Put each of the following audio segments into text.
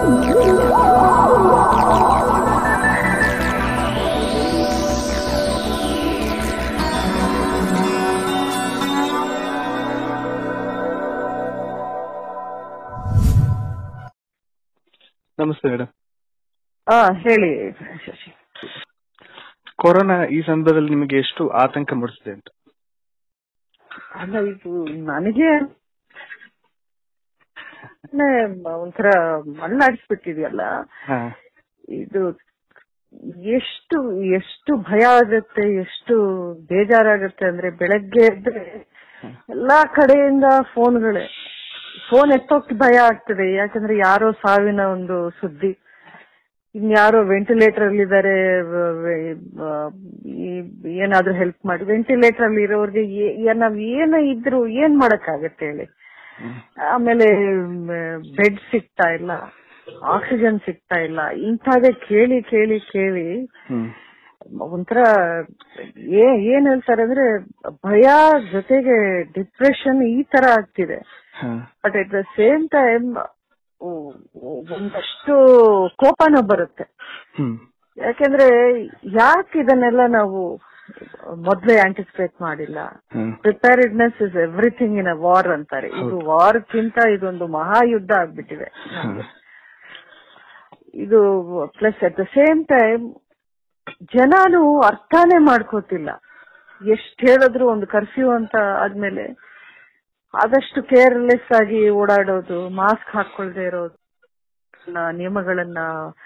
ನಮಸ್ತೆ ಮೇಡಮ್ ಹಾ ಹೇಳಿ ಶಶಿ ಕೊರೋನಾ ಈ ಸಂದರ್ಭದಲ್ಲಿ ನಿಮಗೆ ಎಷ್ಟು ಆತಂಕ ಮೂಡಿಸಿದೆ ಅಂತ ಅಲ್ಲ ಇದು ನನಗೆ ನೇ ಒಂಥರ ಮಣ್ಣಾಡಿಸ್ಬಿಟ್ಟಿದ್ಯಲ್ಲ ಹಾ ಇದು ಎಷ್ಟು ಎಷ್ಟು ಭಯ ಆಗುತ್ತೆ ಎಷ್ಟು ಬೇಜಾರಾಗುತ್ತೆ ಅಂದ್ರೆ ಬೆಳಗ್ಗೆ ಎದ್ರೆ ಎಲ್ಲಾ ಕಡೆಯಿಂದ ಫೋನ್ಗಳೇ ಫೋನ್ ಎತ್ತೋಕ್ ಭಯ ಆಗ್ತದೆ ಯಾಕಂದ್ರೆ ಯಾರೋ ಸಾವಿನ ಒಂದು ಸುದ್ದಿ ಇನ್ಯಾರೋ ವೆಂಟಿಲೇಟರ್ ಅಲ್ಲಿ ಇದಾರೆ ಏನಾದ್ರೂ ಹೆಲ್ಪ್ ಮಾಡಿ ವೆಂಟಿಲೇಟರ್ ಅಲ್ಲಿ ಇರೋರ್ಗೆ ಏ- ನಾವ್ ಏನ ಇದ್ರು ಏನ್ ಮಾಡಕ್ಕಾಗತ್ತೆ ಹೇಳಿ ಆಮೇಲೆ ಬೆಡ್ ಸಿಗ್ತಾ ಇಲ್ಲ ಆಕ್ಸಿಜನ್ ಸಿಗ್ತಾ ಇಲ್ಲ ಇಂಥದೇ ಕೇಳಿ ಕೇಳಿ ಕೇಳಿ ಹ್ಮ್ ಒಂಥರ ಏ- ಏನ್ ಹೇಳ್ತಾರೆ ಅಂದ್ರೆ ಭಯ ಜೊತೆಗೆ ಡಿಪ್ರೆಷನ್ ಈ ತರ ಆಗ್ತಿದೆ ಹಾ but at the same time ಒಂದಷ್ಟು ಕೋಪನೂ ಬರುತ್ತೆ ಹ್ಮ್ ಯಾಕೆಂದ್ರೆ ಯಾಕೆ ಇದನ್ನೆಲ್ಲ ನಾವು ಮೊದ್ಲೇ ಆಂಟಿಸಿಪೇಟ್ ಮಾಡಿಲ್ಲ hmm preparedness is everything in a war ಅಂತಾರೆ ಇದು ವಾರ್ಕ್ಕಿಂತ ಇದೊಂದು ಮಹಾಯುದ್ಧ ಆಗ್ಬಿಟ್ಟಿದೆ ಇದು plus at the same time ಜನನು ಅರ್ಥನೇ ಮಾಡ್ಕೋತಿಲ್ಲ ಎಷ್ಟ್ ಹೇಳಿದ್ರು ಒಂದು ಕರ್ಫ್ಯೂ ಅಂತ ಆದ್ಮೇಲೆ ಆದಷ್ಟು ಕೇರ್ಲೆಸ್ ಆಗಿ ಓಡಾಡೋದು ಮಾಸ್ಕ್ ಹಾಕೊಳ್ದೆ ಇರೋದು ನ- ನಿಯಮಗಳನ್ನ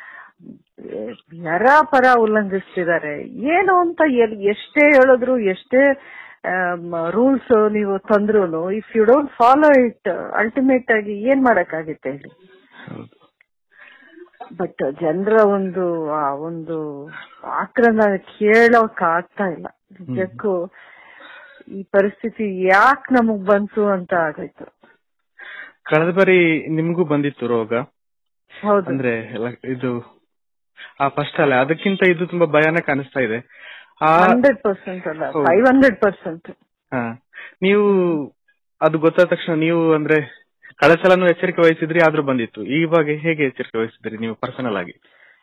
ಯರ ಪರ ಉಲ್ಲಂಘಿಸ್ತಿದ್ದಾರೆ ಏನು ಅಂತ ಎಲ್- ಎಷ್ಟೇ ಹೇಳಿದ್ರು ಎಷ್ಟೇ ರೂಲ್ಸ್ ನೀವು ತಂದ್ರು if you don't follow it ultimate ಆಗಿ ಏನ್ ಮಾಡಕ್ಕಾಗುತ್ತೆ ಹೇಳಿ ಹೌದು ಬಟ್ ಜನರ ಒಂದು ಆ ಒಂದು ಆಕ್ರಮ ಕೇಳೋಕ್ ಆಗ್ತಾ ಇಲ್ಲ ನಿಜಕ್ಕೂ ಈ ಪರಿಸ್ಥಿತಿ ಯಾಕ್ ನಮಗ್ ಬಂತು ಅಂತ ಆಗೋಯ್ತು ಕಳೆದ ಬಾರಿ ನಿಮ್ಗೂ ಬಂದಿತ್ತು ರೋಗ ಹೌದು ಅಂದ್ರೆ ಎಲ್ಲ ಇದು ಆ ಫಸ್ಟ್ ಅಲ್ಲ ಅದಕ್ಕಿಂತ ಇದು ತುಂಬಾ ಭಯಾನಕ ಅನಿಸ್ತಾ ಇದೆ ಆ ಹಂಡ್ರೆಡ್ ಪರ್ಸೆಂಟ್ ಅಲ್ಲ ಹೌದು. ಫೈವ್ ಹಂಡ್ರೆಡ್ ಪರ್ಸೆಂಟ್ ಹಾ ನೀವು ಅದು ಗೊತ್ತಾದ ತಕ್ಷಣ ನೀವು ಅಂದ್ರೆ ಕಳೆದ ಸಲನು ಎಚ್ಚರಿಕೆ ವಹಿಸಿದ್ರಿ ಆದ್ರೂ ಬಂದಿತ್ತು ಇವಾಗ ಹೇಗೆ ಎಚ್ಚರಿಕೆ ವಹಿಸಿದ್ರಿ ನೀವು ಪರ್ಸನಲ್ ಆಗಿ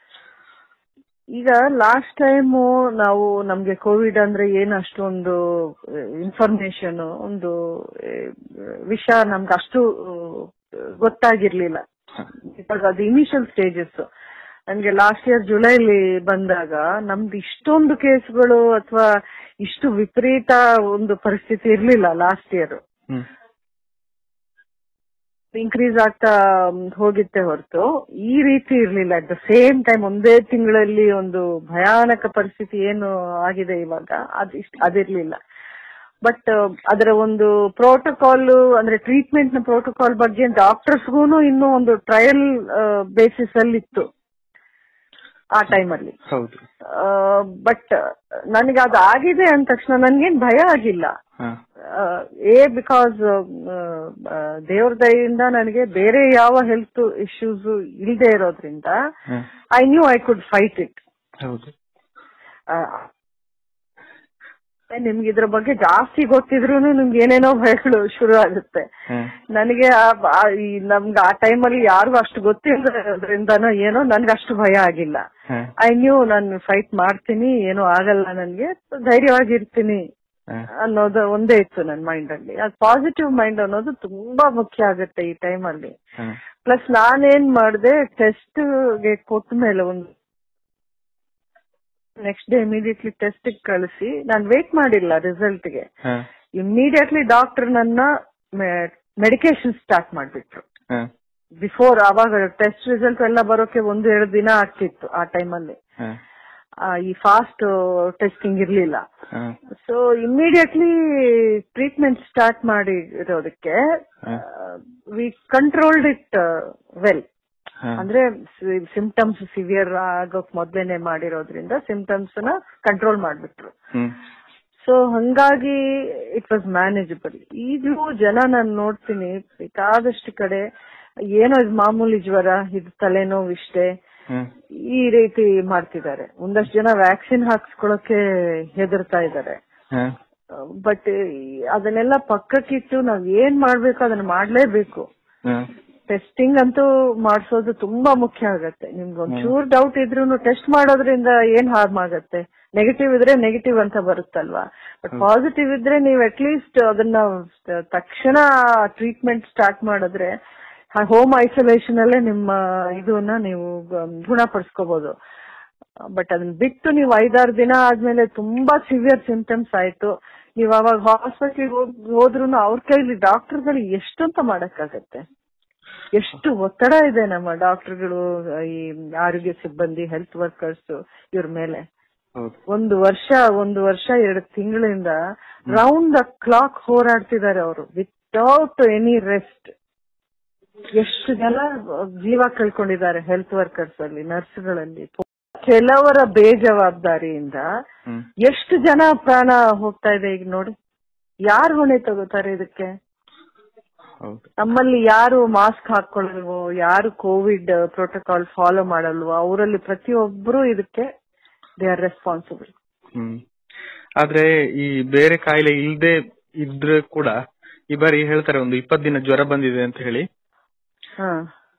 ಈಗ ಲಾಸ್ಟ್ ಟೈಮ್ ನಾವು ನಮ್ಗೆ ಕೋವಿಡ್ ಅಂದ್ರೆ ಏನ್ ಅಷ್ಟೊಂದು ಇನ್ಫಾರ್ಮೇಶನ್ ಒಂದು ಆ, ವಿಷಯ ನಮ್ಗೆ ಅಷ್ಟು ಆ, ಗೊತ್ತಾಗಿರ್ಲಿಲ್ಲ ಬಿಕಾಸ್ ಅದು ಇನಿಷಿಯಲ್ ಸ್ಟೇಜಸ್ ನನ್ಗೆ ಲಾಸ್ಟ್ ಇಯರ್ ಜುಲೈಲಿ ಬಂದಾಗ ನಮ್ದು ಇಷ್ಟೊಂದು ಕೇಸ್ಗಳು ಅಥವಾ ಇಷ್ಟು ವಿಪರೀತ ಒಂದು ಪರಿಸ್ಥಿತಿ ಇರ್ಲಿಲ್ಲ ಲಾಸ್ಟ್ ಇಯರ್ ಹ್ಮ್ ಇನ್ಕ್ರೀಸ್ ಆಗ್ತಾ ಮ್, ಹೋಗಿತ್ತೆ ಹೊರತು ಈ ರೀತಿ ಇರ್ಲಿಲ್ಲ ಅಟ್ ದ ಸೇಮ್ ಟೈಮ್ ಒಂದೇ ತಿಂಗಳಲ್ಲಿ ಒಂದು ಭಯಾನಕ ಪರಿಸ್ಥಿತಿ ಏನು ಆಗಿದೆ ಇವಾಗ ಅದು ಇಷ್ಟ ಅದಿರ್ಲಿಲ್ಲ ಬಟ್ ಅದರ ಒಂದು ಪ್ರೋಟೋಕಾಲ್ ಅಂದ್ರೆ ಟ್ರೀಟ್ಮೆಂಟ್ ನ ಪ್ರೋಟೋಕಾಲ್ ಬಗ್ಗೆ ಡಾಕ್ಟರ್ಸ್ಗೂನು ಇನ್ನೂ ಒಂದು ಟ್ರಯಲ್ ಬೇಸಿಸ್ ಅಲ್ಲಿ ಇತ್ತು ಆ ಟೈಮಲ್ಲಿ ಹೌದು ಬಟ್ ನನಗೆ ಅದು ಆಗಿದೆ ಅಂದ ತಕ್ಷಣ ನನ್ಗೇನ್ ಭಯ ಆಗಿಲ್ಲ ಹಾ ಎ ಬಿಕಾಸ್ ದೇವ್ರ ದಯೆಯಿಂದ ನನಗೆ ಬೇರೆ ಯಾವ ಹೆಲ್ತ್ ಇಶ್ಯೂಸ್ ಇಲ್ಲದೆ ಇರೋದ್ರಿಂದ ಹಾ I knew I could fight it ಹೌದು ನಿಮ್ಗೆ ಇದ್ರ ಬಗ್ಗೆ ಜಾಸ್ತಿ ಗೊತ್ತಿದ್ರು ನಿಮ್ಗೆ ಏನೇನೋ ಭಯಗಳು ಶುರು ಆಗುತ್ತೆ ಹಾ ನನಗೆ ಆ- ಆ- ಈ ನಮ್ಗೆ ಆ ಟೈಮಲ್ಲಿ ಯಾರಿಗೂ ಅಷ್ಟು ಗೊತ್ತಿರೋದ್ರಿಂದನೋ ಏನೋ ನನ್ಗೆ ಅಷ್ಟು ಭಯ ಆಗಿಲ್ಲ ಹಾ ಐ ನ್ಯೂ ನಾನು ಫೈಟ್ ಮಾಡ್ತೀನಿ ಏನೂ ಆಗಲ್ಲ ನನ್ಗೆ ಧೈರ್ಯವಾಗಿರ್ತೀನಿ ಹಾ ಅನ್ನೋದು ಒಂದೇ ಇತ್ತು ನನ್ನ ಮೈಂಡ್ ಅಲ್ಲಿ ಅದು ಪಾಸಿಟಿವ್ ಮೈಂಡ್ ಅನ್ನೋದು ತುಂಬಾ ಮುಖ್ಯ ಆಗುತ್ತೆ ಈ ಟೈಮ್ ಅಲ್ಲಿ ಹಾ ಪ್ಲಸ್ ನಾನೇನ್ ಮಾಡಿದೆ ಟೆಸ್ಟ್ ಗೆ ಕೊಟ್ಟ ಮೇಲೆ ಒಂದು ನೆಕ್ಸ್ಟ್ ಡೇ ಇಮಿಡಿಯೇಟ್ಲಿ ಟೆಸ್ಟ್ ಕಳಿಸಿ ನಾನು ವೇಟ್ ಮಾಡಿಲ್ಲ ರಿಸಲ್ಟ್ ಗೆ ಹಾ ಇಮಿಡಿಯೇಟ್ಲಿ ಡಾಕ್ಟರ್ ನನ್ನ ಮೆಡಿಕೇಶನ್ ಸ್ಟಾರ್ಟ್ ಮಾಡ್ಬಿಟ್ರು ಹಾ ಬಿಫೋರ್ ಅವಾಗ ಟೆಸ್ಟ್ ರಿಸಲ್ಟ್ ಎಲ್ಲ ಬರೋಕೆ ಒಂದು ಎರಡು ದಿನ ಆಗ್ತಿತ್ತು ಆ ಟೈಮಲ್ಲಿ ಹಾ ಈ ಫಾಸ್ಟ್ ಟೆಸ್ಟಿಂಗ್ ಇರ್ಲಿಲ್ಲ ಹಾ ಸೊ ಇಮಿಡಿಯೇಟ್ಲಿ ಟ್ರೀಟ್ಮೆಂಟ್ ಸ್ಟಾರ್ಟ್ ಮಾಡಿ ಇರೋದಕ್ಕೆ ವಿ ಕಂಟ್ರೋಲ್ಡ್ ಇಟ್ ವೆಲ್ ಹಾ ಅಂದ್ರೆ ಸಿಂಪ್ಟಮ್ಸ್ ಸಿವಿಯರ್ ಆಗೋಕ್ ಮೊದ್ಲೇನೆ ಮಾಡಿರೋದ್ರಿಂದ ಸಿಂಪ್ಟಮ್ಸ್ ನ ಕಂಟ್ರೋಲ್ ಮಾಡ್ಬಿಟ್ರು ಹ್ಮ್ ಸೊ ಹಂಗಾಗಿ ಇಟ್ ವಾಸ್ ಮ್ಯಾನೇಜಬಲ್ ಈಗಲೂ ಜನ ನಾನು ನೋಡ್ತೀನಿ ಬೇಕಾದಷ್ಟು ಕಡೆ ಏನೋ ಇದು ಮಾಮೂಲಿ ಜ್ವರ ಇದು ತಲೆನೋವು ಇಷ್ಟೇ ಹಾ ಈ ರೀತಿ ಮಾಡ್ತಿದ್ದಾರೆ ಒಂದಷ್ಟು ಜನ ವ್ಯಾಕ್ಸಿನ್ ಹಾಕ್ಸ್ಕೊಳಕ್ಕೆ ಹೆದರ್ತಾ ಇದ್ದಾರೆ ಹಾ ಬಟ್ ಅದನ್ನೆಲ್ಲ ಪಕ್ಕಕ್ಕಿಟ್ಟು ನಾವ್ ಏನ್ ಮಾಡ್ಬೇಕು ಅದನ್ನ ಮಾಡ್ಲೇಬೇಕು ಹಾ ಟೆಸ್ಟಿಂಗ್ ಅಂತೂ ಮಾಡಿಸೋದು ತುಂಬಾ ಮುಖ್ಯ ಆಗತ್ತೆ ನಿಮ್ಗೆ ಒಂಚೂರು ಡೌಟ್ ಇದ್ರೂ ಟೆಸ್ಟ್ ಮಾಡೋದ್ರಿಂದ ಏನ್ ಹಾರ್ಮ್ ಆಗತ್ತೆ ನೆಗೆಟಿವ್ ಇದ್ರೆ ನೆಗೆಟಿವ್ ಅಂತ ಬರುತ್ತಲ್ವಾ ಬಟ್ ಪಾಸಿಟಿವ್ ಇದ್ರೆ ನೀವು ಅಟ್ಲೀಸ್ಟ್ ಅದನ್ನ ತಕ್ಷಣ ಟ್ರೀಟ್ಮೆಂಟ್ ಸ್ಟಾರ್ಟ್ ಮಾಡಿದ್ರೆ ಹೋಮ್ ಐಸೋಲೇಷನ್ ಅಲ್ಲೇ ನಿಮ್ಮ ಇದನ್ನ ನೀವು ಗ- ಗುಣಪಡಿಸ್ಕೋಬಹುದು ಬಟ್ ಅದನ್ನ ಬಿಟ್ಟು ನೀವು ಐದಾರು ದಿನ ಆದ್ಮೇಲೆ ತುಂಬಾ ಸಿವಿಯರ್ ಸಿಂಪ್ಟಮ್ಸ್ ಆಯ್ತು ನೀವು ಅವಾಗ ಹಾಸ್ಪಿಟಲ್ ಹೋದ್ರು ಅವ್ರ ಕೈಲಿ ಡಾಕ್ಟರ್ಗಳು ಎಷ್ಟಂತ ಮಾಡಕ್ಕಾಗತ್ತೆ ಎಷ್ಟು ಒತ್ತಡ ಇದೆ ನಮ್ಮ ಡಾಕ್ಟರ್ಗಳು ಈ ಆರೋಗ್ಯ ಸಿಬ್ಬಂದಿ ಹೆಲ್ತ್ ವರ್ಕರ್ಸ್ ಇವ್ರ ಮೇಲೆ ಹೌದು ಒಂದು ವರ್ಷ ಒಂದು ವರ್ಷ ಎರಡು ತಿಂಗಳಿಂದ ರೌಂಡ್ ದ ಕ್ಲಾಕ್ ಹೋರಾಡ್ತಿದ್ದಾರೆ ಅವರು ವಿತೌಟ್ ಎನಿ ರೆಸ್ಟ್ ಎಷ್ಟು ಜನ ಜೀವ ಕಳ್ಕೊಂಡಿದ್ದಾರೆ ಹೆಲ್ತ್ ವರ್ಕರ್ಸ್ ಅಲ್ಲಿ ನರ್ಸ್ಗಳಲ್ಲಿ ಕೆಲವರ ಬೇಜವಾಬ್ದಾರಿಯಿಂದ ಹ್ಮ್ ಎಷ್ಟು ಜನ ಪ್ರಾಣ ಹೋಗ್ತಾ ಇದೆ ಈಗ ನೋಡಿ ಯಾರು ಹೊಣೆ ತಗೋತಾರೆ ಇದಕ್ಕೆ ಹೌದು ನಮ್ಮಲ್ಲಿ ಯಾರು ಮಾಸ್ಕ್ ಹಾಕೊಳ್ಳಲ್ವೋ ಯಾರು ಕೋವಿಡ್ ಪ್ರೋಟೋಕಾಲ್ ಫಾಲೋ ಮಾಡಲ್ವೋ ಅವರಲ್ಲಿ ಪ್ರತಿಯೊಬ್ಬರು ಇದಕ್ಕೆ ದೇ ಆರ್ ರೆಸ್ಪಾನ್ಸಿಬಲ್ ಹ್ಮ್ ಆದ್ರೆ ಈ ಬೇರೆ ಕಾಯಿಲೆ ಇಲ್ದೆ ಇದ್ರೆ ಕೂಡ ಈ ಬಾರಿ ಹೇಳ್ತಾರೆ ಒಂದು ಇಪ್ಪತ್ ದಿನ ಜ್ವರ ಬಂದಿದೆ ಅಂತ ಹೇಳಿ ಹಾ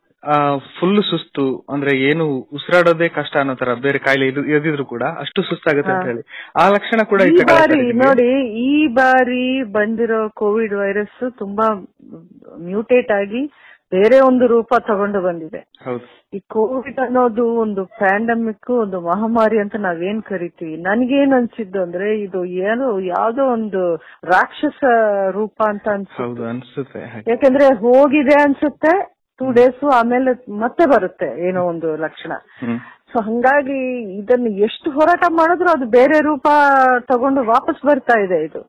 ಫುಲ್ ಸುಸ್ತು ಅಂದ್ರೆ ಏನು ಉಸಿರಾಡೋದೇ ಕಷ್ಟ ಅನ್ನೋ ತರ ಬೇರೆ ಕಾಯಿಲೆ ಇರು- ಇರದಿದ್ರು ಕೂಡ ಅಷ್ಟು ಸುಸ್ತಾಗುತ್ತೆ ಅಂತ ಹೇಳಿ ಆ ಲಕ್ಷಣ ಕೂಡ ಈ ಇತ್ತ ಕಳೆ ಬಾರಿ ನಿಮ್ಗೆ? ನೋಡಿ ಈ ಬಾರಿ ಬಂದಿರೋ ಕೋವಿಡ್ ವೈರಸ್ ತುಂಬಾ ಮ್ಯೂಟೇಟ್ ಆಗಿ ಬೇರೆ ಒಂದು ರೂಪ ತಗೊಂಡು ಬಂದಿದೆ ಹೌದು ಈ ಕೋವಿಡ್ ಅನ್ನೋದು ಒಂದು ಪ್ಯಾಂಡಮಿಕ್ ಒಂದು ಮಹಾಮಾರಿ ಅಂತ ನಾವೇನ್ ಕರಿತೀವಿ ನನ್ಗೇನ್ ಅನ್ಸಿದ್ದು ಅಂದ್ರೆ ಇದು ಏನೋ ಯಾವ್ದೋ ಒಂದು ರಾಕ್ಷಸ ರೂಪ ಅಂತ ಅನ್ಸುತ್ತೆ ಹೌದು ಅನ್ಸುತ್ತೆ ಹಾಗೆ ಯಾಕಂದ್ರೆ ಹೋಗಿದೆ ಅನ್ಸುತ್ತೆ ಟೂ ಡೇಸ್ ಆಮೇಲೆ ಮತ್ತೆ ಬರುತ್ತೆ ಏನೋ ಒಂದು ಲಕ್ಷಣ ಹ್ಮ್ ಸೊ ಹಂಗಾಗಿ ಇದನ್ನು ಎಷ್ಟು ಹೋರಾಟ ಮಾಡಿದ್ರು ಅದು ಬೇರೆ ರೂಪ ತಗೊಂಡು ವಾಪಸ್ ಬರ್ತಾ ಇದೆ ಇದು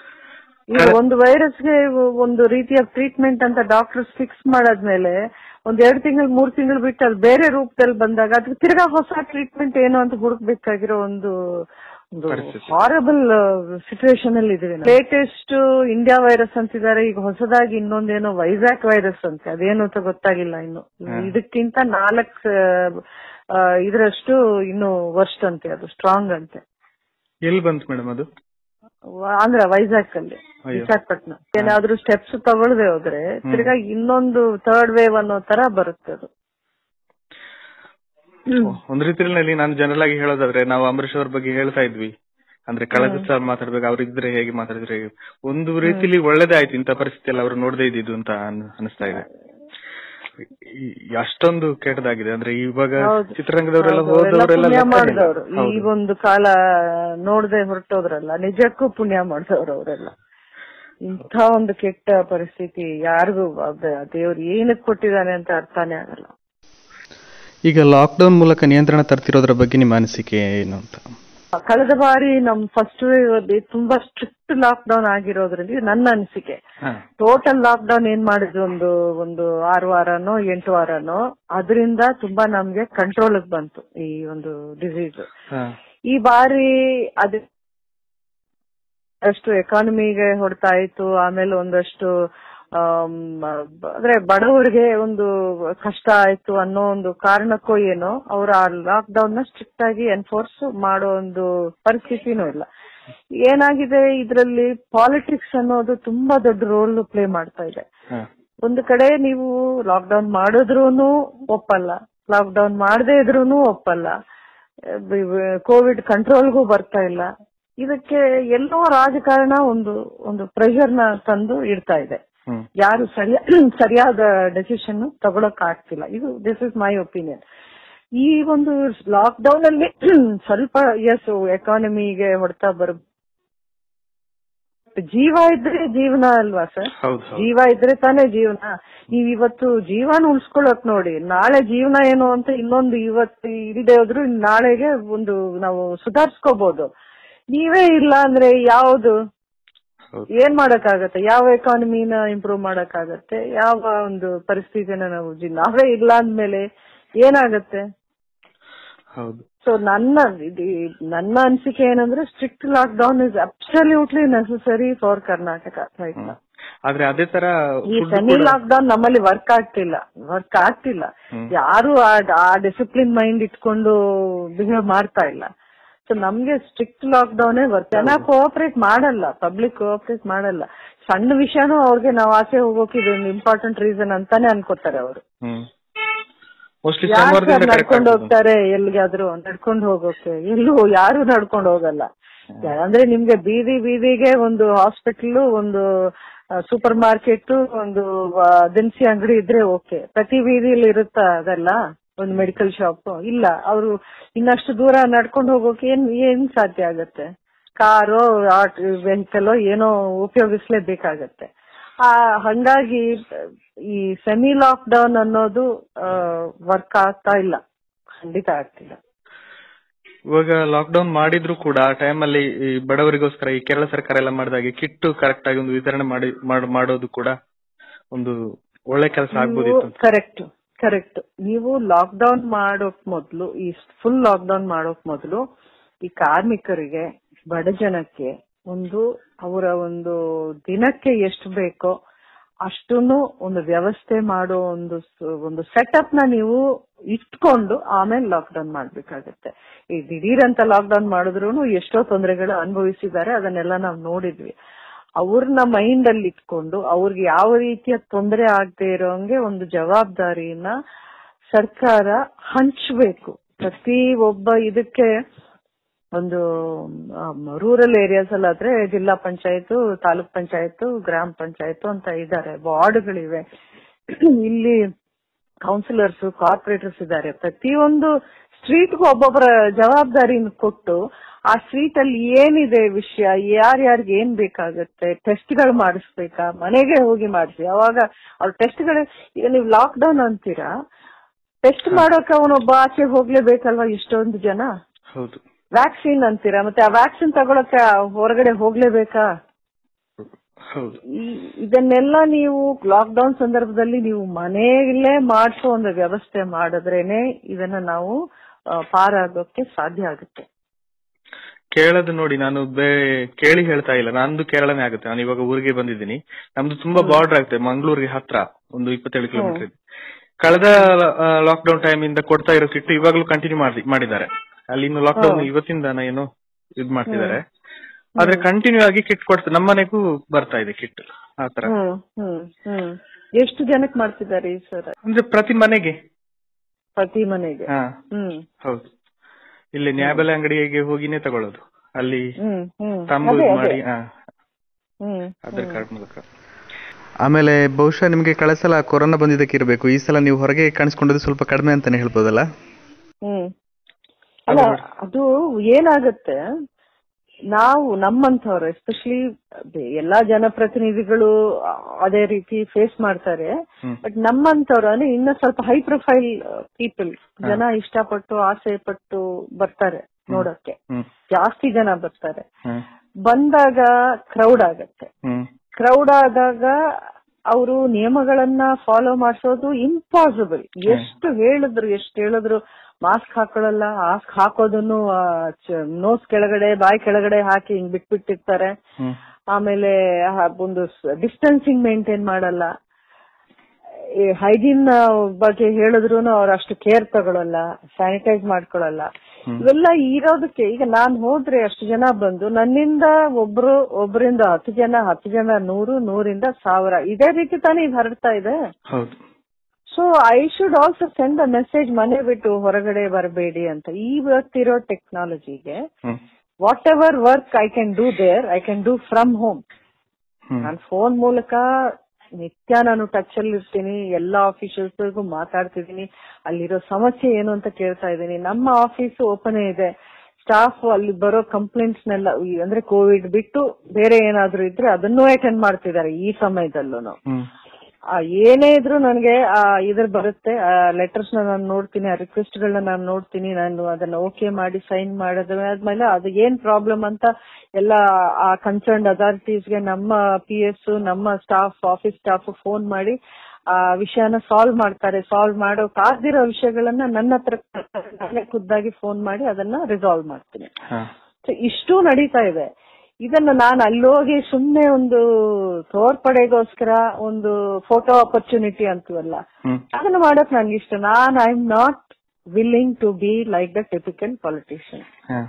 ಈಗ ಒಂದು ವೈರಸ್ಗೆ ಒಂದು ರೀತಿಯ ಟ್ರೀಟ್ಮೆಂಟ್ ಅಂತ ಡಾಕ್ಟರ್ಸ್ ಫಿಕ್ಸ್ ಮಾಡಾದ್ಮೇಲೆ ಒಂದ್ ಎರಡು ತಿಂಗಳು ಮೂರ್ ತಿಂಗಳು ಬಿಟ್ಟು ಅದು ಬೇರೆ ರೂಪದಲ್ಲಿ ಬಂದಾಗ ಅದಕ್ಕೆ ತಿರ್ಗಾ ಹೊಸ ಟ್ರೀಟ್ಮೆಂಟ್ ಏನು ಅಂತ ಹುಡುಕ್ಬೇಕಾಗಿರೋ ಒಂದು ಒಂದು ಪರಿಸ್ಥಿತಿ. ಹಾರಬಲ್ ಸಿಚುವೇಶನ್ ಅಲ್ಲಿ ಇದೀವಿ ಲೇಟೆಸ್ಟ್ ಇಂಡಿಯಾ ವೈರಸ್ ಅಂತಿದ್ದಾರೆ ಈಗ ಹೊಸದಾಗಿ ಇನ್ನೊಂದೇನೋ ವೈಜಾಕ್ ವೈರಸ್ ಅಂತೆ ಅದೇನು ಅಂತ ಗೊತ್ತಾಗಿಲ್ಲ ಇನ್ನು ಇದಕ್ಕಿಂತ ನಾಲ್ಕ್ ಆ, ಇದರಷ್ಟು ಇನ್ನು ವರ್ಸ್ಟ್ ಅಂತೆ ಅದು ಸ್ಟ್ರಾಂಗ್ ಅಂತೆ ಎಲ್ಲಿ ಬಂತು ಮೇಡಮ್ ಅದು ವ- ಆಂಧ್ರ ವೈಜಾಗ್ ಅಲ್ಲಿ ಅಯ್ಯೋ. ವಿಶಾಖಪಟ್ನ ಏನಾದ್ರೂ ಸ್ಟೆಪ್ಸ್ ತಗೊಳ್ದೆ ಹೋದ್ರೆ ತಿರ್ಗಾ ಇನ್ನೊಂದು ಥರ್ಡ್ ವೇವ್ ಅನ್ನೋ ತರ ಬರುತ್ತೆ ಅದು ಒಂದ್ ರೀತಿಯಲ್ಲಿ ನಾನು ಜನರಲ್ ಆಗಿ ಹೇಳೋದಾದ್ರೆ ನಾವು ಅಂಬರೀಶ್ ಅವ್ರ ಬಗ್ಗೆ ಹೇಳ್ತಾ ಇದ್ವಿ ಅಂದ್ರೆ ಕಳೆದ ಸಲ ಮಾತಾಡ್ಬೇಕು ಅವ್ರು ಇದ್ರೆ ಹೇಗೆ ಮಾತಾಡಿದ್ರೆ ಹೇಗೆ ಒಂದು ರೀತಿಲಿ ಒಳ್ಳೇದೇ ಆಯ್ತು ಇಂಥ ಪರಿಸ್ಥಿತಿಯಲ್ಲಿ ಅವ್ರು ನೋಡದೇ ಇದ್ದಿದ್ದು ಅಂತ ಅನ್- ಅನಿಸ್ತಾ ಇದೆ ಈ- ಅಷ್ಟೊಂದು ಕೆಟ್ಟದಾಗಿದೆ ಅಂದ್ರೆ ಇವಾಗ ಹೌದು. ಚಿತ್ರರಂಗದವರೆಲ್ಲ ಹೌದು, ಅವರೆಲ್ಲ ಹೋದವರೆಲ್ಲ ಪುಣ್ಯ ಲೆಕ್ಕನೇ ಇಲ್ಲ. ಮಾಡಿದವರು ಈ ಹೌದು. ಒಂದು ಕಾಲ ನೋಡದೆ ಹೊರಟೋದ್ರಲ್ಲ ನಿಜಕ್ಕೂ ಪುಣ್ಯ ಮಾಡಿದವರು ಅವರೆಲ್ಲ ಇಂಥ ಒಂದು ಕೆಟ್ಟ ಪರಿಸ್ಥಿತಿ ಯಾರಿಗೂ ದೇವ್ರು ಏನಕ್ಕೆ ಕೊಟ್ಟಿದ್ದಾನೆ ಅಂತ ಅರ್ಥನೇ ಆಗಲ್ಲ ಈಗ ಲಾಕ್ಡೌನ್ ಮೂಲಕ ನಿಯಂತ್ರಣ ತರ್ತಿರೋದ್ರ ಬಗ್ಗೆ ನಿಮ್ಮ ಅನಿಸಿಕೆ ಏನು ಅಂತ ಕಳೆದ ಬಾರಿ ನಮ್ ಫಸ್ಟ್ ವೇವ್ ಅಲ್ಲಿ ತುಂಬಾ ಸ್ಟ್ರಿಕ್ಟ್ ಲಾಕ್ ಡೌನ್ ಆಗಿರೋದ್ರಲ್ಲಿ ಇದು ನನ್ನ ಅನಿಸಿಕೆ ಹಾ. ಟೋಟಲ್ ಲಾಕ್ ಡೌನ್ ಏನ್ ಮಾಡಿದ್ರು ಒಂದು ಒಂದು ಆರು ವಾರನೋ ಎಂಟು ವಾರನೋ ಅದರಿಂದ ತುಂಬಾ ನಮ್ಗೆ ಕಂಟ್ರೋಲ್ ಬಂತು ಈ ಒಂದು ಡಿಸೀಸ್ ಹಾ. ಈ ಬಾರಿ ಅದ ಅಷ್ಟು ಎಕಾನಮಿಗೆ ಹೊಡ್ತಾ ಇತ್ತು ಆಮೇಲೆ ಒಂದಷ್ಟು ಆಮ್, ಬ- ಅಂದ್ರೆ ಬಡವರಿಗೆ ಒಂದು ಕಷ್ಟ ಆಯ್ತು ಅನ್ನೋ ಒಂದು ಕಾರಣಕ್ಕೋ ಏನೋ ಅವರು ಆ ಲಾಕ್ ಡೌನ್ ನ ಸ್ಟ್ರಿಕ್ಟ್ ಆಗಿ ಎನ್ಫೋರ್ಸ್ ಮಾಡೋ ಒಂದು ಪರಿಸ್ಥಿತಿನೂ ಇಲ್ಲ ಏನಾಗಿದೆ ಇದರಲ್ಲಿ ಪಾಲಿಟಿಕ್ಸ್ ಅನ್ನೋದು ತುಂಬಾ ದೊಡ್ಡ ರೋಲ್ ಪ್ಲೇ ಮಾಡ್ತಾ ಇದೆ ಹಾ. ಒಂದು ಕಡೆ ನೀವು ಲಾಕ್ ಡೌನ್ ಮಾಡಿದ್ರೂನು ಒಪ್ಪಲ್ಲ ಲಾಕ್ ಡೌನ್ ಮಾಡದೇ ಇದ್ರೂನು ಒಪ್ಪಲ್ಲ ಕೋವಿಡ್ ಕಂಟ್ರೋಲ್ಗೂ ಬರ್ತಾ ಇಲ್ಲ ಇದಕ್ಕೆ ಎಲ್ಲೋ ರಾಜಕಾರಣ ಒಂದು ಒಂದು ಪ್ರೆಷರ್ ನ ತಂದು ಇಡ್ತಾ ಇದೆ ಹ್ಮ್. ಯಾರು ಸರಿಯ ಸರಿಯಾದ ಡೆಸಿಷನ್ ತಗೊಳಕ್ ಆಗ್ತಿಲ್ಲ ಇದು ದಿಸ್ ಇಸ್ ಮೈ ಒಪಿನಿಯನ್ ಈ ಒಂದು ಲಾಕ್ ಡೌನ್ ಅಲ್ಲಿ ಸ್ವಲ್ಪ ಎಸ್ ಎಕಾನಮಿಗೆ ಹೊಡ್ತಾ ಬರ್ ಜೀವ ಇದ್ರೆ ಜೀವನ ಅಲ್ವಾ ಸರ್ ಹೌದು ಹೌದು ಜೀವ ಇದ್ರೆ ತಾನೇ ಜೀವನ ನೀವ್ ಇವತ್ತು ಜೀವನ ಉಳ್ಸ್ಕೊಳಕ್ ನೋಡಿ ನಾಳೆ ಜೀವನ ಏನು ಅಂತ ಇನ್ನೊಂದು ಇವತ್ತು ಇಲ್ಲದೆ ಹೋದ್ರು ನಾಳೆಗೆ ಒಂದು ನಾವು ಸುಧಾರಿಸ್ಕೋಬಹುದು ನೀವೇ ಇಲ್ಲ ಅಂದ್ರೆ ಯಾವ್ದು ಹೌದು. ಏನ್ ಮಾಡಕ್ಕಾಗತ್ತೆ ಯಾವ ಎಕಾನಮಿನ ಇಂಪ್ರೂವ್ ಮಾಡಕ್ಕಾಗತ್ತೆ ಯಾವ ಒಂದು ಪರಿಸ್ಥಿತಿನ ನಾವು ಜಿ- ನಾವೇ ಇಲ್ಲ ಅಂದ್ಮೇಲೆ ಏನಾಗತ್ತೆ ಹೌದು ಸೊ ನನ್ನ ಇದು ನನ್ನ ಅನಿಸಿಕೆ ಏನಂದ್ರೆ strict lockdown is absolutely necessary for Karnataka right hmm. ಆದ್ರೆ ಅದೇ ತರ ಈ food ಸೆಮಿ ಕೂಡ- ಲಾಕ್ ಡೌನ್ ನಮ್ಮಲ್ಲಿ ವರ್ಕ್ ಆಗ್ತಿಲ್ಲ ವರ್ಕ್ ಆಗ್ತಿಲ್ಲ ಹ್ಮ್. ಯಾರು ಆ- ಆ ಡಿಸಿಪ್ಲಿನ್ ಮೈಂಡ್ ಇಟ್ಕೊಂಡು ಬಿಹೇವ್ ಮಾಡ್ತಾ ಇಲ್ಲ ಸೊ ನಮ್ಗೆ ಸ್ಟ್ರಿಕ್ಟ್ ಲಾಕ್ ಡೌನೇ ಬರ್ತದೆ ಜನ ಕೋಆಪರೇಟ್ ಮಾಡಲ್ಲ ಪಬ್ಲಿಕ್ ಕೋಆಪರೇಟ್ ಮಾಡಲ್ಲ ಸಣ್ಣ ವಿಷಯನೂ ಅವ್ರಿಗೆ ನಾವು ಆಚೆ ಹೋಗೋಕೆ ಇದೊಂದು ಇಂಪಾರ್ಟೆಂಟ್ ರೀಸನ್ ಅಂತಾನೆ ಅನ್ಕೋತಾರೆ ಅವರು ಹ್ಮ್ ಮೋಸ್ಟ್ಲಿ ಯಾರು ಸೋಮವಾರದಿಂದ ಕರೆಕ್ಟ್ ನಡ್ಕೊಂಡು ಹೋಗ್ತಾರೆ ಎಲ್ಲಿಗಾದ್ರೂ ನಡ್ಕೊಂಡು ಹೋಗೋಕೆ ಎಲ್ಲೂ ಯಾರು ನಡ್ಕೊಂಡು ಹೋಗಲ್ಲ ಅಂದ್ರೆ ನಿಮ್ಗೆ ಬೀದಿ ಬೀದಿಗೆ ಒಂದು ಹಾಸ್ಪಿಟಲ್ ಒಂದು ಸೂಪರ್ ಮಾರ್ಕೆಟ್ ಒಂದು ಆ, ದಿನಸಿ ಅಂಗಡಿ ಇದ್ರೆ ಓಕೆ ಪ್ರತಿ ಬೀದಿಲಿ ಇರುತ್ತಾ ಅದೆಲ್ಲ ಒಂದು ಮೆಡಿಕಲ್ ಶಾಪ್ ಇಲ್ಲ ಅವರು ಇನ್ನಷ್ಟು ದೂರ ನಡ್ಕೊಂಡು ಹೋಗೋಕೆ ಏನ್ ಏನ್ ಸಾಧ್ಯ ಆಗತ್ತೆ ಕಾರು ವೆಹಿಕಲ್ ಏನೋ ಉಪಯೋಗಿಸ್ಲೇಬೇಕಾಗತ್ತೆ ಆ ಹಂಗಾಗಿ ಈ ಸೆಮಿ ಲಾಕ್ ಡೌನ್ ಅನ್ನೋದು ವರ್ಕ್ ಆಗ್ತಾ ಇಲ್ಲ ಖಂಡಿತ ಆಗ್ತಿಲ್ಲ ಇವಾಗ ಲಾಕ್ಡೌನ್ ಮಾಡಿದ್ರು ಕೂಡ ಆ ಟೈಮ್ ಅಲ್ಲಿ ಈ ಬಡವರಿಗೋಸ್ಕರ ಈ ಕೇರಳ ಸರ್ಕಾರ ಎಲ್ಲ ಮಾಡಿದಾಗೆ ಕಿಟ್ಟು ಕರೆಕ್ಟ್ ಆಗಿ ಒಂದು ವಿತರಣೆ ಮಾಡಿ ಮಾಡ್- ಮಾಡೋದು ಕೂಡ ಒಂದು ಒಳ್ಳೆ ಕೆಲಸ ಆಗ್ಬೋದಿತ್ತು ಅಂತ. ಕರೆಕ್ಟ್ ಕರೆಕ್ಟ್ ನೀವು ಲಾಕ್ ಡೌನ್ ಮಾಡೋಕ್ ಮೊದ್ಲು ಈ ಫುಲ್ ಲಾಕ್ ಡೌನ್ ಮಾಡೋಕ್ ಮೊದ್ಲು ಈ ಕಾರ್ಮಿಕರಿಗೆ ಬಡ ಜನಕ್ಕೆ ಒಂದು ಅವರ ಒಂದು ದಿನಕ್ಕೆ ಎಷ್ಟು ಬೇಕೋ ಅಷ್ಟನ್ನು ಒಂದು ವ್ಯವಸ್ಥೆ ಮಾಡೋ ಒಂದು ಸ- ಒಂದು ಸೆಟಪ್ ನ ನೀವು ಇಟ್ಕೊಂಡು ಆಮೇಲೆ ಲಾಕ್ ಡೌನ್ ಮಾಡ್ಬೇಕಾಗತ್ತೆ ಈ ದಿಢೀರ್ ಅಂತ ಲಾಕ್ ಡೌನ್ ಮಾಡಿದ್ರು ಎಷ್ಟೋ ತೊಂದರೆಗಳು ಅನುಭವಿಸಿದ್ದಾರೆ ಅದನ್ನೆಲ್ಲ ನಾವು ನೋಡಿದ್ವಿ ಅವ್ರನ್ನ ಮೈಂಡ್ ಅಲ್ಲಿ ಇಟ್ಕೊಂಡು ಅವ್ರಿಗೆ ಯಾವ ರೀತಿಯ ತೊಂದರೆ ಆಗದೆ ಇರೋಂಗೆ ಒಂದು ಜವಾಬ್ದಾರಿಯನ್ನ ಸರ್ಕಾರ ಹಂಚ್ಬೇಕು ಪ್ರತಿ ಒಬ್ಬ ಇದಕ್ಕೆ ಒಂದು ರೂರಲ್ ಏರಿಯಾಸ್ ಅಲ್ಲಿ ಆದ್ರೆ ಜಿಲ್ಲಾ ಪಂಚಾಯತ್ ತಾಲೂಕ್ ಪಂಚಾಯತ್ ಗ್ರಾಮ ಪಂಚಾಯತ್ ಅಂತ ಇದ್ದಾರೆ ವಾರ್ಡ್ಗಳಿವೆ ಇಲ್ಲಿ ಕೌನ್ಸಿಲರ್ಸ್ ಕಾರ್ಪೊರೇಟರ್ಸ್ ಇದ್ದಾರೆ ಪ್ರತಿಯೊಂದು ಸ್ಟ್ರೀಟ್ಗೂ ಒಬ್ಬೊಬ್ಬರ ಜವಾಬ್ದಾರಿನ ಕೊಟ್ಟು ಆ ಸ್ಟ್ರೀಟ್ ಅಲ್ಲಿ ಏನಿದೆ ವಿಷಯ ಯಾರ್ಯಾರಿಗೆ ಏನ್ ಬೇಕಾಗತ್ತೆ ಟೆಸ್ಟ್ಗಳು ಮಾಡಿಸ್ಬೇಕಾ ಮನೆಗೆ ಹೋಗಿ ಮಾಡಿಸಿ ಅವಾಗ ಅವ್ರ ಟೆಸ್ಟ್ಗಳು ಈಗ ನೀವು ಲಾಕ್ ಡೌನ್ ಅಂತೀರಾ ಟೆಸ್ಟ್ ಮಾಡೋಕೆ ಅವನೊಬ್ಬ ಆಚೆ ಹೋಗ್ಲೇಬೇಕಲ್ವಾ ಇಷ್ಟೊಂದು ಜನ ಹೌದು ವ್ಯಾಕ್ಸಿನ್ ಅಂತೀರಾ ಮತ್ತೆ ಆ ವ್ಯಾಕ್ಸಿನ್ ತಗೊಳಕ್ಕೆ ಹೊರಗಡೆ ಹೋಗ್ಲೇಬೇಕಾ ಹೌದು ಈ- ಇದನ್ನೆಲ್ಲ ನೀವು ಲಾಕ್ ಡೌನ್ ಸಂದರ್ಭದಲ್ಲಿ ನೀವು ಮನೆಯಲ್ಲೇ ಮಾಡಿಸೋ ಒಂದು ವ್ಯವಸ್ಥೆ ಮಾಡಿದ್ರೇನೆ ಇದನ್ನ ನಾವು ಆ, ಪಾರಾಗೋಕೆ ಸಾಧ್ಯ ಆಗುತ್ತೆ ಕೇಳೋದು ನೋಡಿ ನಾನು ಬೇ ಕೇಳಿ ಹೇಳ್ತಾ ಇಲ್ಲ ನಂದು ಕೇರಳನೇ ಆಗುತ್ತೆ ನಾನು ಇವಾಗ ಊರಿಗೆ ಬಂದಿದ್ದೀನಿ ನಮ್ದು ತುಂಬಾ ಬಾರ್ಡರ್ ಆಗುತ್ತೆ ಮಂಗಳೂರಿಗೆ ಹತ್ರ ಒಂದು ಇಪ್ಪತ್ತೇಳು ಕಿಲೋಮೀಟರ್ ಇದೆ ಕಳೆದ ಲಾಕ್ ಡೌನ್ ಟೈಮ್ ಇಂದ ಕೊಡ್ತಾ ಇರೋ ಕಿಟ್ ಇವಾಗ್ಲೂ ಕಂಟಿನ್ಯೂ ಮಾಡಿ ಮಾಡಿದ್ದಾರೆ ಅಲ್ಲಿ ಇನ್ನು ಲಾಕ್ ಡೌನ್ ಇವತ್ತಿಂದ ಏನೋ ಇದ್ ಮಾಡ್ತಿದ್ದಾರೆ ಆದ್ರೆ ಕಂಟಿನ್ಯೂ ಆಗಿ ಕಿಟ್ ಕೊಡ್ತಾರೆ ನಮ್ಮ ಮನೆಗೂ ಬರ್ತಾ ಇದೆ ಕಿಟ್ ಆತರ ಹ್ಮ್ ಹ್ಮ್ ಹ್ಮ್ ಎಷ್ಟು ಜನಕ್ಕೆ ಮಾಡ್ತಿದ್ದಾರೆ ಈ ಸರ್ ಅಂದ್ರೆ ಪ್ರತಿ ಮನೆಗೆ ಪ್ರತಿ ಮನೆಗೆ ಹಾ ಹ್ಮ್ ಹೌದು ಇಲ್ಲಿ ನ್ಯಾಯಬೆಲೆ ಅಂಗಡಿಗೆ ಹೋಗಿನೇ ತಗೊಳ್ಳೋದು ಅಲ್ಲಿ ಹ್ಮ್ ಹ್ಮ್ ತಂಬು ಅದೇ, ಇದ್ ಅದೇ. ಮಾಡಿ ಹಾ ಹ್ಮ್ ಆಧಾರ್ ಕಾರ್ಡ್ ಮೂಲಕ ಆಮೇಲೆ ಬಹುಶಃ ನಿಮಗೆ ಕಳೆದ ಸಲ ಕೊರೋನಾ ಬಂದಿದ್ದಕ್ಕೆ ಇರಬೇಕು ಈ ಸಲ ನೀವು ಹೊರಗೆ ಕಾಣಿಸ್ಕೊಂಡದ್ದು ಸ್ವಲ್ಪ ಕಡಿಮೆ ಅಂತಾನೆ ಹೇಳ್ಬೋದಲ್ಲ ಹ್ಮ್ ಅಲ್ಲ ಅದು ಏನಾಗತ್ತೆ ನಾವು ನಮ್ಮಂಥವ್ರು ಎಸ್ಪೆಷಲಿ ಎಲ್ಲಾ ಜನಪ್ರತಿನಿಧಿಗಳು ಅದೇ ರೀತಿ ಫೇಸ್ ಮಾಡ್ತಾರೆ ಹ್ಮ್. ಬಟ್ ನಮ್ಮಂಥವ್ರು ಅಂದ್ರೆ ಇನ್ನ ಸ್ವಲ್ಪ ಹೈ ಪ್ರೊಫೈಲ್ ಪೀಪಲ್ ಜನ ಇಷ್ಟಪಟ್ಟು ಆಸೆ ಪಟ್ಟು ಬರ್ತಾರೆ ನೋಡಕ್ಕೆ ಹ್ಮ್ ಜಾಸ್ತಿ ಜನ ಬರ್ತಾರೆ ಹ್ಮ್ ಬಂದಾಗ ಕ್ರೌಡ್ ಆಗತ್ತೆ ಹ್ಮ್ ಕ್ರೌಡ್ ಆದಾಗ ಅವರು ನಿಯಮಗಳನ್ನ ಫಾಲೋ ಮಾಡಿಸೋದು ಇಂಪಾಸಿಬಲ್ ಎಷ್ಟು ಹೇಳಿದ್ರು ಎಷ್ಟು ಹೇಳಿದ್ರು ಮಾಸ್ಕ್ ಹಾಕೊಳ್ಳಲ್ಲ ಮಾಸ್ಕ್ ಹಾಕೋದನ್ನು ನೋಸ್ ಕೆಳಗಡೆ ಬಾಯಿ ಕೆಳಗಡೆ ಹಾಕಿ ಹಿಂಗ್ ಬಿಟ್ಬಿಟ್ಟಿರ್ತಾರೆ ಹ್ಮ್ ಆಮೇಲೆ ಹ- ಒಂದು ಡಿಸ್ಟೆನ್ಸಿಂಗ್ ಮೇಂಟೈನ್ ಮಾಡಲ್ಲ ಈ ಹೈಜೀನ್ ಬಗ್ಗೆ ಹೇಳಿದ್ರು ಅವ್ರು ಅಷ್ಟು ಕೇರ್ ತಗೊಳಲ್ಲ ಸ್ಯಾನಿಟೈಸ್ ಮಾಡ್ಕೊಳಲ್ಲ ಇವೆಲ್ಲ ಇರೋದಕ್ಕೆ ಈಗ ನಾನ್ ಹೋದ್ರೆ ಅಷ್ಟು ಜನ ಬಂದು ನನ್ನಿಂದ ಒಬ್ರು ಒಬ್ಬರಿಂದ ಹತ್ತು ಜನ ಹತ್ತು ಜನ ನೂರು ನೂರಿಂದ ಸಾವಿರ ಇದೇ ರೀತಿ ತಾನೇ ಇದು ಹರಡ್ತಾ ಇದೆ ಹೌದು so I should also send a message ಮನೆ ಬಿಟ್ಟು ಹೊರಗಡೆ ಬರಬೇಡಿ ಅಂತ ಇವತ್ತಿರೋ ಟೆಕ್ನಾಲಜಿಗೆ hmm whatever work I can do there I can do from home hmm ನಾನು ಫೋನ್ ಮೂಲಕ ನಿತ್ಯ ನಾನು ಟಚ್ ಅಲ್ಲಿ ಇರ್ತೀನಿ ಎಲ್ಲಾ ಆಫೀಸರ್ಸ್ಗೂ ಮಾತಾಡ್ತಿದ್ದೀನಿ ಅಲ್ಲಿರೋ ಸಮಸ್ಯೆ ಏನು ಅಂತ ಕೇಳ್ತಾ ಇದ್ದೀನಿ ನಮ್ಮ ಆಫೀಸ್ ಓಪನ್ ಇದೆ ಸ್ಟಾಫ್ ಅಲ್ಲಿ ಬರೋ ಕಂಪ್ಲೇಂಟ್ಸ್ ನೆಲ್ಲ ಈ ಅಂದ್ರೆ ಕೋವಿಡ್ ಬಿಟ್ಟು ಬೇರೆ ಏನಾದ್ರೂ ಇದ್ರೆ ಅದನ್ನೂ ಅಟೆಂಡ್ ಮಾಡ್ತಿದ್ದಾರೆ ಈ ಸಮಯದಲ್ಲೂ ಹ್ಮ್ ಆ ಏನೇ ಇದ್ರು ನನಗೆ ಆ ಇದ್ರ ಬರುತ್ತೆ ಆ ಲೆಟರ್ಸ್ ನ ನಾನು ನೋಡ್ತೀನಿ ಆ ರಿಕ್ವೆಸ್ಟ್ ಗಳನ್ನ ನಾನು ನೋಡ್ತೀನಿ ನಾನು ಅದನ್ನ ಓಕೆ ಮಾಡಿ ಸೈನ್ ಮಾಡಿದ್ಮೇಲೆ ಅದು ಏನ್ ಪ್ರಾಬ್ಲಮ್ ಅಂತ ಎಲ್ಲ ಆ ಕನ್ಸರ್ನ್ ಅಥಾರಿಟೀಸ್ ಗೆ ನಮ್ಮ ಪಿ ಎಸ್ ನಮ್ಮ ಸ್ಟಾಫ್ ಆಫೀಸ್ ಸ್ಟಾಫ್ ಫೋನ್ ಮಾಡಿ ಆ ವಿಷಯನ ಸಾಲ್ವ್ ಮಾಡ್ತಾರೆ ಸಾಲ್ವ್ ಮಾಡೋಕ್ ಆಗದಿರೋ ವಿಷಯಗಳನ್ನ ನನ್ನ ಹತ್ರ ನಾನೇ ಖುದ್ದಾಗಿ ಫೋನ್ ಮಾಡಿ ಅದನ್ನ ರಿಸಾಲ್ವ್ ಮಾಡ್ತೀನಿ ಹಾ So ಇಷ್ಟು ನಡೀತಾ ಇದೆ ಇದನ್ನ ನಾನು ಅಲ್ಲೋಗಿ ಸುಮ್ನೆ ಒಂದು ತೋರ್ಪಡೆಗೋಸ್ಕರ ಒಂದು ಫೋಟೋ ಅಪರ್ಚುನಿಟಿ ಅಂತೀವಲ್ಲ ಹ್ಮ್ ಅದನ್ನ ಮಾಡಕ್ ನನ್ಗೆ ಇಷ್ಟ ನಾನ್ I am not willing to be like the typical politician ಹಾ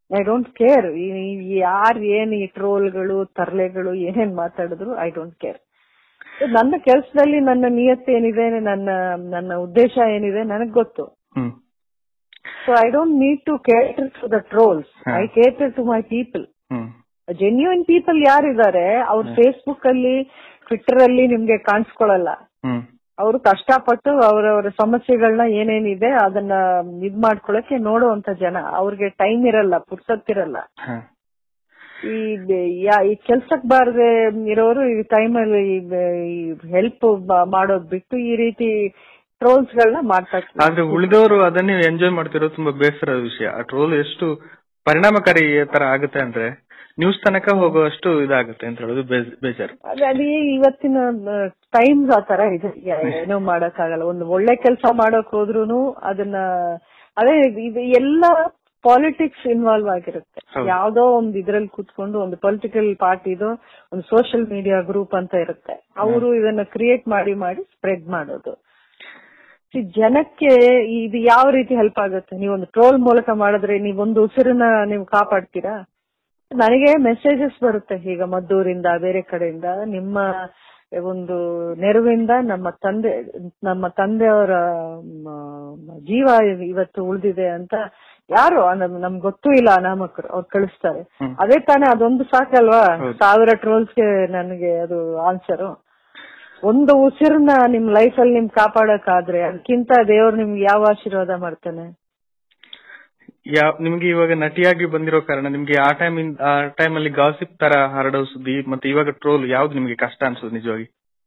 ಐ ಡೋಂಟ್ ಕೇರ್ ಯಾರ್ ಏನ್ ಈ ಟ್ರೋಲ್ಗಳು ತರ್ಲೆಗಳು ಏನೇನ್ ಮಾತಾಡಿದ್ರು ಐ ಡೋಂಟ್ ಕೇರ್ ನನ್ನ ಕೆಲಸದಲ್ಲಿ ನನ್ನ ನಿಯತ್ತು ಏನಿದೆ ನನ್ನ ನನ್ನ ಉದ್ದೇಶ ಏನಿದೆ ನನಗ್ ಗೊತ್ತು hmm so I don't need to cater to the trolls ಹಾ. I cater to my people hmm genuine people ಯಾರಿದ್ದಾರೆ ಅವ್ರು ಫೇಸ್ಬುಕ್ ಅಲ್ಲಿ ಟ್ವಿಟರ್ ಅಲ್ಲಿ ನಿಮ್ಗೆ ಕಾಣಿಸ್ಕೊಳಲ್ಲ ಹ್ಮ್ ಅವರು ಕಷ್ಟಪಟ್ಟು ಅವರವರ ಸಮಸ್ಯೆಗಳನ್ನ ಏನೇನಿದೆ ಅದನ್ನ ಇದ್ ಮಾಡ್ಕೊಳಕ್ಕೆ ನೋಡುವಂತ ಜನ ಅವ್ರಿಗೆ ಟೈಮ್ ಇರಲ್ಲ ಪುರ್ಸತ್ತಿರಲ್ಲ ಹ. ಈ ಬೆ- ಯಾ- ಈ ಕೆಲ್ಸಕ್ ಬಾರದೆ ಇರೋರು ಈ ಟೈಮಲ್ಲಿ ಹೆಲ್ಪ್ ಮಾಡೋದ್ ಬಿಟ್ಟು ಈ ರೀತಿ ಟ್ರೋಲ್ಸ್ ಗಳನ್ನ ಮಾಡ್ತಾ ಇರ್ತಾರೆ. ಆದ್ರೆ ಉಳಿದವರು ಅದನ್ನೇ ಎಂಜಾಯ್ ಮಾಡ್ತಿರೋದು ತುಂಬಾ ಬೇಸರದ ವಿಷಯ ಆ ಟ್ರೋಲ್ ಎಷ್ಟು ಪರಿಣಾಮಕಾರಿ ತರ ಆಗುತ್ತೆ ಅಂದ್ರೆ ನ್ಯೂಸ್ ತನಕ ಹೋಗುವಷ್ಟು ಇದಾಗುತ್ತೆ ಅಂತ ಹೇಳೋದು ಬೇಜ್- ಬೇಜಾರು ಅದೇ ಅದೇ ಇವತ್ತಿನ ಟೈಮ್ಸ್ ಆ ತರ ಇದೆ ಯಾ- ಏನೂ ಮಾಡಕ್ಕಾಗಲ್ಲ ಒಂದು ಒಳ್ಳೆ ಕೆಲಸ ಮಾಡಕ್ ಹೋದ್ರುನು ಅದನ್ನ ಅದೇ ಇದು ಎಲ್ಲ ಪಾಲಿಟಿಕ್ಸ್ ಇನ್ವಾಲ್ವ್ ಆಗಿರುತ್ತೆ ಹೌದು. ಯಾವ್ದೋ ಒಂದು ಇದ್ರಲ್ಲಿ ಕೂತ್ಕೊಂಡು ಒಂದು ಪೊಲಿಟಿಕಲ್ ಪಾರ್ಟಿದು ಒಂದು ಸೋಷಿಯಲ್ ಮೀಡಿಯಾ ಗ್ರೂಪ್ ಅಂತ ಇರುತ್ತೆ ಅವರು ಇದನ್ನ ಕ್ರಿಯೇಟ್ ಮಾಡಿ ಮಾಡಿ ಸ್ಪ್ರೆಡ್ ಮಾಡೋದು See, ಜನಕ್ಕೆ ಇದು ಯಾವ ರೀತಿ ಹೆಲ್ಪ್ ಆಗುತ್ತೆ ನೀವು ಒಂದು ಟ್ರೋಲ್ ಮೂಲಕ ಮಾಡಿದ್ರೆ ನೀವೊಂದು ಉಸಿರನ್ನ ನೀವು ಕಾಪಾಡ್ತೀರಾ ನನಗೆ ಮೆಸೇಜಸ್ ಬರುತ್ತೆ ಈಗ ಮದ್ದೂರಿಂದ ಬೇರೆ ಕಡೆಯಿಂದ ನಿಮ್ಮ ಒಂದು ನೆರವಿಂದ ನಮ್ಮ ತಂದೆ ನಮ್ಮ ತಂದೆಯವರ ಮ, ಜೀವ ಇವತ್ತು ಉಳಿದಿದೆ ಅಂತ ಯಾರು ನಮ್- ನಮ್ಗೆ ಗೊತ್ತೂ ಇಲ್ಲ ಅನಾಮಕರು ಅವ್ರು ಕಳಿಸ್ತಾರೆ ಹ್ಮ್. ಅದೇ ತಾನೇ ಅದೊಂದು ಸಾಕಲ್ವಾ ಹೌದು. ಸಾವಿರ ಟ್ರೋಲ್ಸ್ಗೆ ನನಗೆ ಅದು ಆನ್ಸರು ಒಂದು ಉಸಿರನ್ನ ನಿಮ್ ಲೈಫ್ ಅಲ್ಲಿ ನಿಮ್ ಕಾಪಾಡಕ್ಕಾದ್ರೆ ಅದಕ್ಕಿಂತ ದೇವ್ರು ನಿಮ್ಗೆ ಯಾವ ಆಶೀರ್ವಾದ ಮಾಡ್ತಾನೆ ಯಾವ ನಿಮ್ಗೆ ಇವಾಗ ನಟಿಯಾಗಿ ಬಂದಿರೋ ಕಾರಣ ನಿಮ್ಗೆ ಆ ಟೈಮ್ ಆ ಟೈಮ್ ಅಲ್ಲಿ ಗಾಸಿಪ್ ತರ ಹರಡೋ ಸುದ್ದಿ ಮತ್ತೆ ಇವಾಗ ಟ್ರೋಲ್ ಯಾವ್ದು ನಿಮ್ಗೆ ಕಷ್ಟ ಅನ್ಸೋದು ನಿಜವಾಗಿ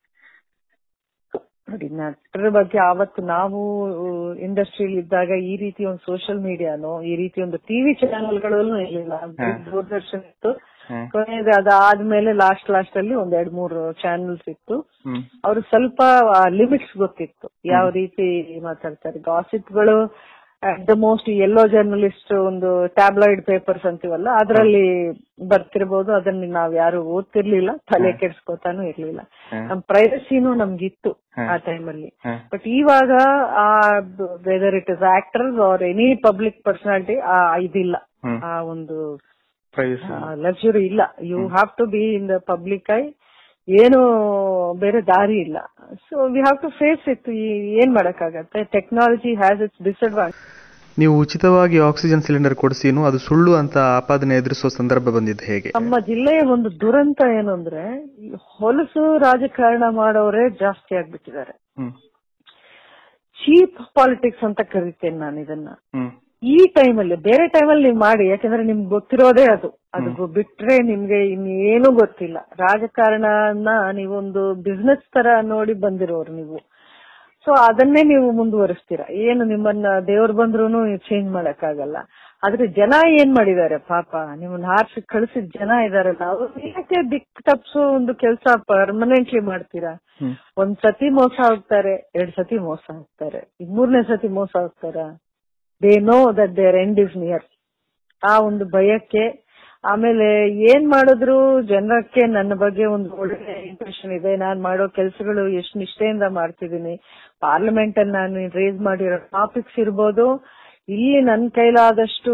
ನೋಡಿ ನಟರ ಬಗ್ಗೆ ಆವತ್ತು ನಾವು ಇಂಡಸ್ಟ್ರಿಯಲ್ಲಿ ಇದ್ದಾಗ ಈ ರೀತಿ ಒಂದು ಸೋಷಿಯಲ್ ಮೀಡಿಯಾನೋ ಈ ರೀತಿ ಒಂದು ಟಿವಿ ಚಾನೆಲ್ಗಳಲ್ಲೂ ಇರಲಿಲ್ಲ ದೂರದರ್ಶನ್ ಇತ್ತು ಹ್ಮ್ ಕೊನೆಗೆ ಅದಾದ್ಮೇಲೆ ಲಾಸ್ಟ್ ಲಾಸ್ಟ್ ಅಲ್ಲಿ ಒಂದ್ ಎರಡ್ ಮೂರು ಚಾನೆಲ್ಸ್ ಇತ್ತು ಹ್ಮ್ ಅವ್ರು ಸ್ವಲ್ಪ ಲಿಮಿಟ್ಸ್ ಗೊತ್ತಿತ್ತು ಯಾವ ರೀತಿ ಮಾತಾಡ್ತಾರೆ ಗಾಸಿಪ್ಗಳು ಅಟ್ ದ ಮೋಸ್ಟ್ ಎಲ್ಲೋ ಜರ್ನಲಿಸ್ಟ್ ಒಂದು ಟ್ಯಾಬ್ಲಾಯ್ಡ್ ಪೇಪರ್ಸ್ ಅಂತೀವಲ್ಲ ಅದರಲ್ಲಿ ಬರ್ತಿರ್ಬೋದು ಅದನ್ನ ನಾವ್ ಯಾರು ಓದ್ತಿರ್ಲಿಲ್ಲ ತಲೆ ಕೆಡ್ಸ್ಕೊತಾನು ಇರ್ಲಿಲ್ಲ ಹ್ಮ್. ನಮ್ ಪ್ರೈವಸಿನೂ ನಮ್ಗಿತ್ತು ಹ್ಮ್. ಆ ಟೈಮಲ್ಲಿ ಹ್ಮ್. ಬಟ್ ಇವಾಗ ಆ whether it is actors or any public personality ಆ ಇದಿಲ್ಲ ಹ್ಮ್. ಆ ಒಂದು ಪ್ರೈಸ್ ಲಕ್ಸುರಿ ಇಲ್ಲ you have to be in the public eye ಏನು ಬೇರೆ ದಾರಿ ಇಲ್ಲ so we have to face it ಏನ್ ಮಾಡಕ್ಕಾಗತ್ತೆ ಟೆಕ್ನಾಲಜಿ ಹ್ಯಾಸ್ ಇಟ್ಸ್ ಡಿಸ್ಅಡ್ವಾಂಟೇಜ್ ನೀವು ಉಚಿತವಾಗಿ ಆಕ್ಸಿಜನ್ ಸಿಲಿಂಡರ್ ಕೊಡಿಸಿನು ಅದು ಸುಳ್ಳು ಅಂತ ಆಪಾದನೆ ಎದುರಿಸುವ ಸಂದರ್ಭ ಬಂದಿದ್ದು ಹೇಗೆ ನಮ್ಮ ಜಿಲ್ಲೆಯ ಒಂದು ದುರಂತ ಏನು ಅಂದ್ರೆ ಈ ಹೊಲಸು ರಾಜಕಾರಣ ಮಾಡೋರೇ ಜಾಸ್ತಿ ಆಗ್ಬಿಟ್ಟಿದ್ದಾರೆ ಹ್ಮ್ ಚೀಪ್ ಪಾಲಿಟಿಕ್ಸ್ ಅಂತ ಕರಿತೇನೆ ನಾನು ಇದನ್ನ ಹ್ಮ್ ಈ ಟೈಮಲ್ಲಿ ಬೇರೆ ಟೈಮಲ್ಲಿ ನೀವು ಮಾಡಿ ಯಾಕಂದ್ರೆ ನಿಮ್ಗೆ ಗೊತ್ತಿರೋದೇ ಅದು ಅದು ಬಿಟ್ರೆ ನಿಮ್ಗೆ ಇನ್ನೇನು ಗೊತ್ತಿಲ್ಲ ರಾಜಕಾರಣನ ನೀವೊಂದು ಬಿಸ್ನೆಸ್ ತರ ನೋಡಿ ಬಂದಿರೋರು ನೀವು ಸೊ ಅದನ್ನೇ ನೀವು ಮುಂದುವರಿಸ್ತೀರಾ ಏನು ನಿಮ್ಮನ್ನ ದೇವ್ರು ಬಂದ್ರು ಚೇಂಜ್ ಮಾಡಕ್ಕಾಗಲ್ಲ ಆದ್ರೆ ಜನ ಏನ್ ಮಾಡಿದ್ದಾರೆ ಪಾಪ ನಿಮ್ಮನ್ನ ಹಾರಿಸಿ ಕಳಿಸಿದ ಜನ ಇದಾರಲ್ಲ ಅವ್ರು ಯಾಕೆ ದಿಕ್ ತಪ್ಸೋ ಒಂದು ಕೆಲಸ ಪರ್ಮನೆಂಟ್ಲಿ ಮಾಡ್ತೀರಾ ಹ್ಮ್ ಒಂದ್ ಸತಿ ಮೋಸ ಹೋಗ್ತಾರೆ ಎರಡ್ ಸತಿ ಮೋಸ ಹೋಗ್ತಾರೆ ಈಗ ಮೂರನೇ ಸತಿ ಮೋಸ ಹೋಗ್ತಾರ they know that their end is near ಆ ಒಂದು ಭಯಕ್ಕೆ ಆಮೇಲೆ ಏನ್ ಮಾಡಿದ್ರು ಜನಕ್ಕೆ ನನ್ನ ಬಗ್ಗೆ ಒಂದು ಒಳ್ಳೆ ಇಂಪ್ರೆಷನ್ ಇದೆ ನಾನ್ ಮಾಡೋ ಕೆಲಸಗಳು ಎಷ್ಟು ನಿಷ್ಠೆಯಿಂದ ಮಾಡ್ತಿದ್ದೀನಿ ಪಾರ್ಲಿಮೆಂಟ್ ಅಲ್ಲಿ ನಾನು ರೇಸ್ ಮಾಡಿರೋ ಟಾಪಿಕ್ಸ್ ಇರ್ಬೋದು ಇಲ್ಲಿ ನನ್ ಕೈಲಾದಷ್ಟು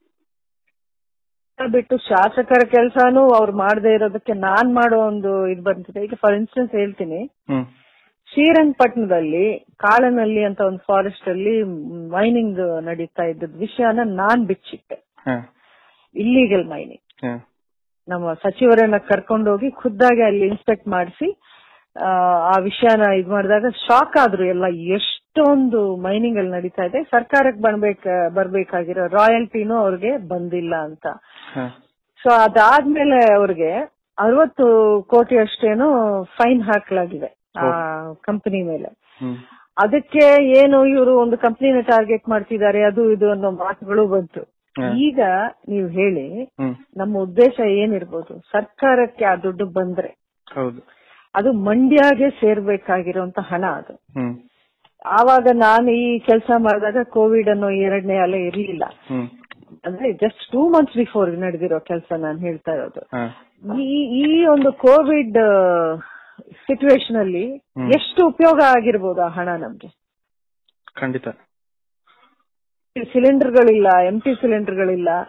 ಬಿಟ್ಟು ಶಾಸಕರ ಕೆಲಸನೂ ಅವ್ರು ಮಾಡದೇ ಇರೋದಕ್ಕೆ ನಾನ್ ಮಾಡೋ ಒಂದು ಇದು ಬಂದಿದೆ ಈಗ ಫಾರ್ ಇನ್ಸ್ಟೆನ್ಸ್ ಹೇಳ್ತೀನಿ ಹ್ಮ್ ಶ್ರೀರಂಗಪಟ್ಟಣದಲ್ಲಿ ಕಾಳನಹಳ್ಳಿ ಅಂತ ಒಂದು ಫಾರೆಸ್ಟ್ ಅಲ್ಲಿ ಮೈನಿಂಗ್ ನಡೀತಾ ಇದ್ದದ ವಿಷಯನ ನಾನ್ ಬಿಚ್ಚಿಟ್ಟೆ ಹ ಇಲ್ಲೀಗಲ್ ಮೈನಿಂಗ್ ಹ ನಮ್ಮ ಸಚಿವರನ್ನ ಕರ್ಕೊಂಡೋಗಿ ಖುದ್ದಾಗಿ ಅಲ್ಲಿ ಇನ್ಸ್ಪೆಕ್ಟ್ ಮಾಡಿಸಿ ಆ ವಿಷಯನ ಇದ್ ಮಾಡಿದಾಗ ಶಾಕ್ ಆದ್ರು ಎಲ್ಲ ಎಷ್ಟೊಂದು ಮೈನಿಂಗ್ ಅಲ್ಲಿ ನಡೀತಾ ಇದೆ ಸರ್ಕಾರಕ್ಕೆ ಬರ್ಬೇಕ ಬರ್ಬೇಕಾಗಿರೋ ರಾಯಲ್ಟಿನೂ ಅವ್ರಿಗೆ ಬಂದಿಲ್ಲ ಅಂತ ಹ ಸೊ ಅದಾದ್ಮೇಲೆ ಅವ್ರಿಗೆ ಅರವತ್ತು ಕೋಟಿ ಅಷ್ಟೇನು ಫೈನ್ ಹಾಕಲಾಗಿದೆ ಆ ಕಂಪನಿ ಮೇಲೆ ಹ್ಮ್ ಅದಕ್ಕೆ ಏನು ಇವರು ಒಂದು ಕಂಪನಿನ ಟಾರ್ಗೆಟ್ ಮಾಡ್ತಿದ್ದಾರೆ ಅದು ಇದು ಅನ್ನೋ ಮಾತುಗಳು ಬಂತು ಹ. ಈಗ ನೀವು ಹೇಳಿ ಹ್ಮ್ ನಮ್ಮ ಉದ್ದೇಶ ಏನಿರ್ಬೋದು ಸರ್ಕಾರಕ್ಕೆ ಆ ದುಡ್ಡು ಬಂದ್ರೆ ಹೌದು ಅದು ಮಂಡ್ಯಗೆ ಸೇರ್ಬೇಕಾಗಿರುವಂತ ಹಣ ಅದು ಹ್ಮ್ ಆವಾಗ ನಾನು ಈ ಕೆಲಸ ಮಾಡಿದಾಗ ಕೋವಿಡ್ ಅನ್ನೋ ಎರಡನೇ ಅಲೆ ಇರ್ಲಿಲ್ಲ ಹ್ಮ್ ಅಂದ್ರೆ ಜಸ್ಟ್ ಟೂ ಮಂತ್ಸ್ ಬಿಫೋರ್ ನಡೆದಿರೋ ಕೆಲಸ ನಾನು ಹೇಳ್ತಾ ಇರೋದು ಹ ಈ ಈ ಒಂದು ಕೋವಿಡ್ ಸಿಚುವೇಶನ್ ಅಲ್ಲಿ ಹ್ಮ್. ಎಷ್ಟು ಉಪಯೋಗ ಆಗಿರ್ಬೋದು ಆ ಹಣ ನಮ್ಗೆ ಖಂಡಿತ ಸಿಲಿಂಡರ್ಗಳಿಲ್ಲ ಎಂ ಟಿ ಸಿಲಿಂಡರ್ಗಳಿಲ್ಲ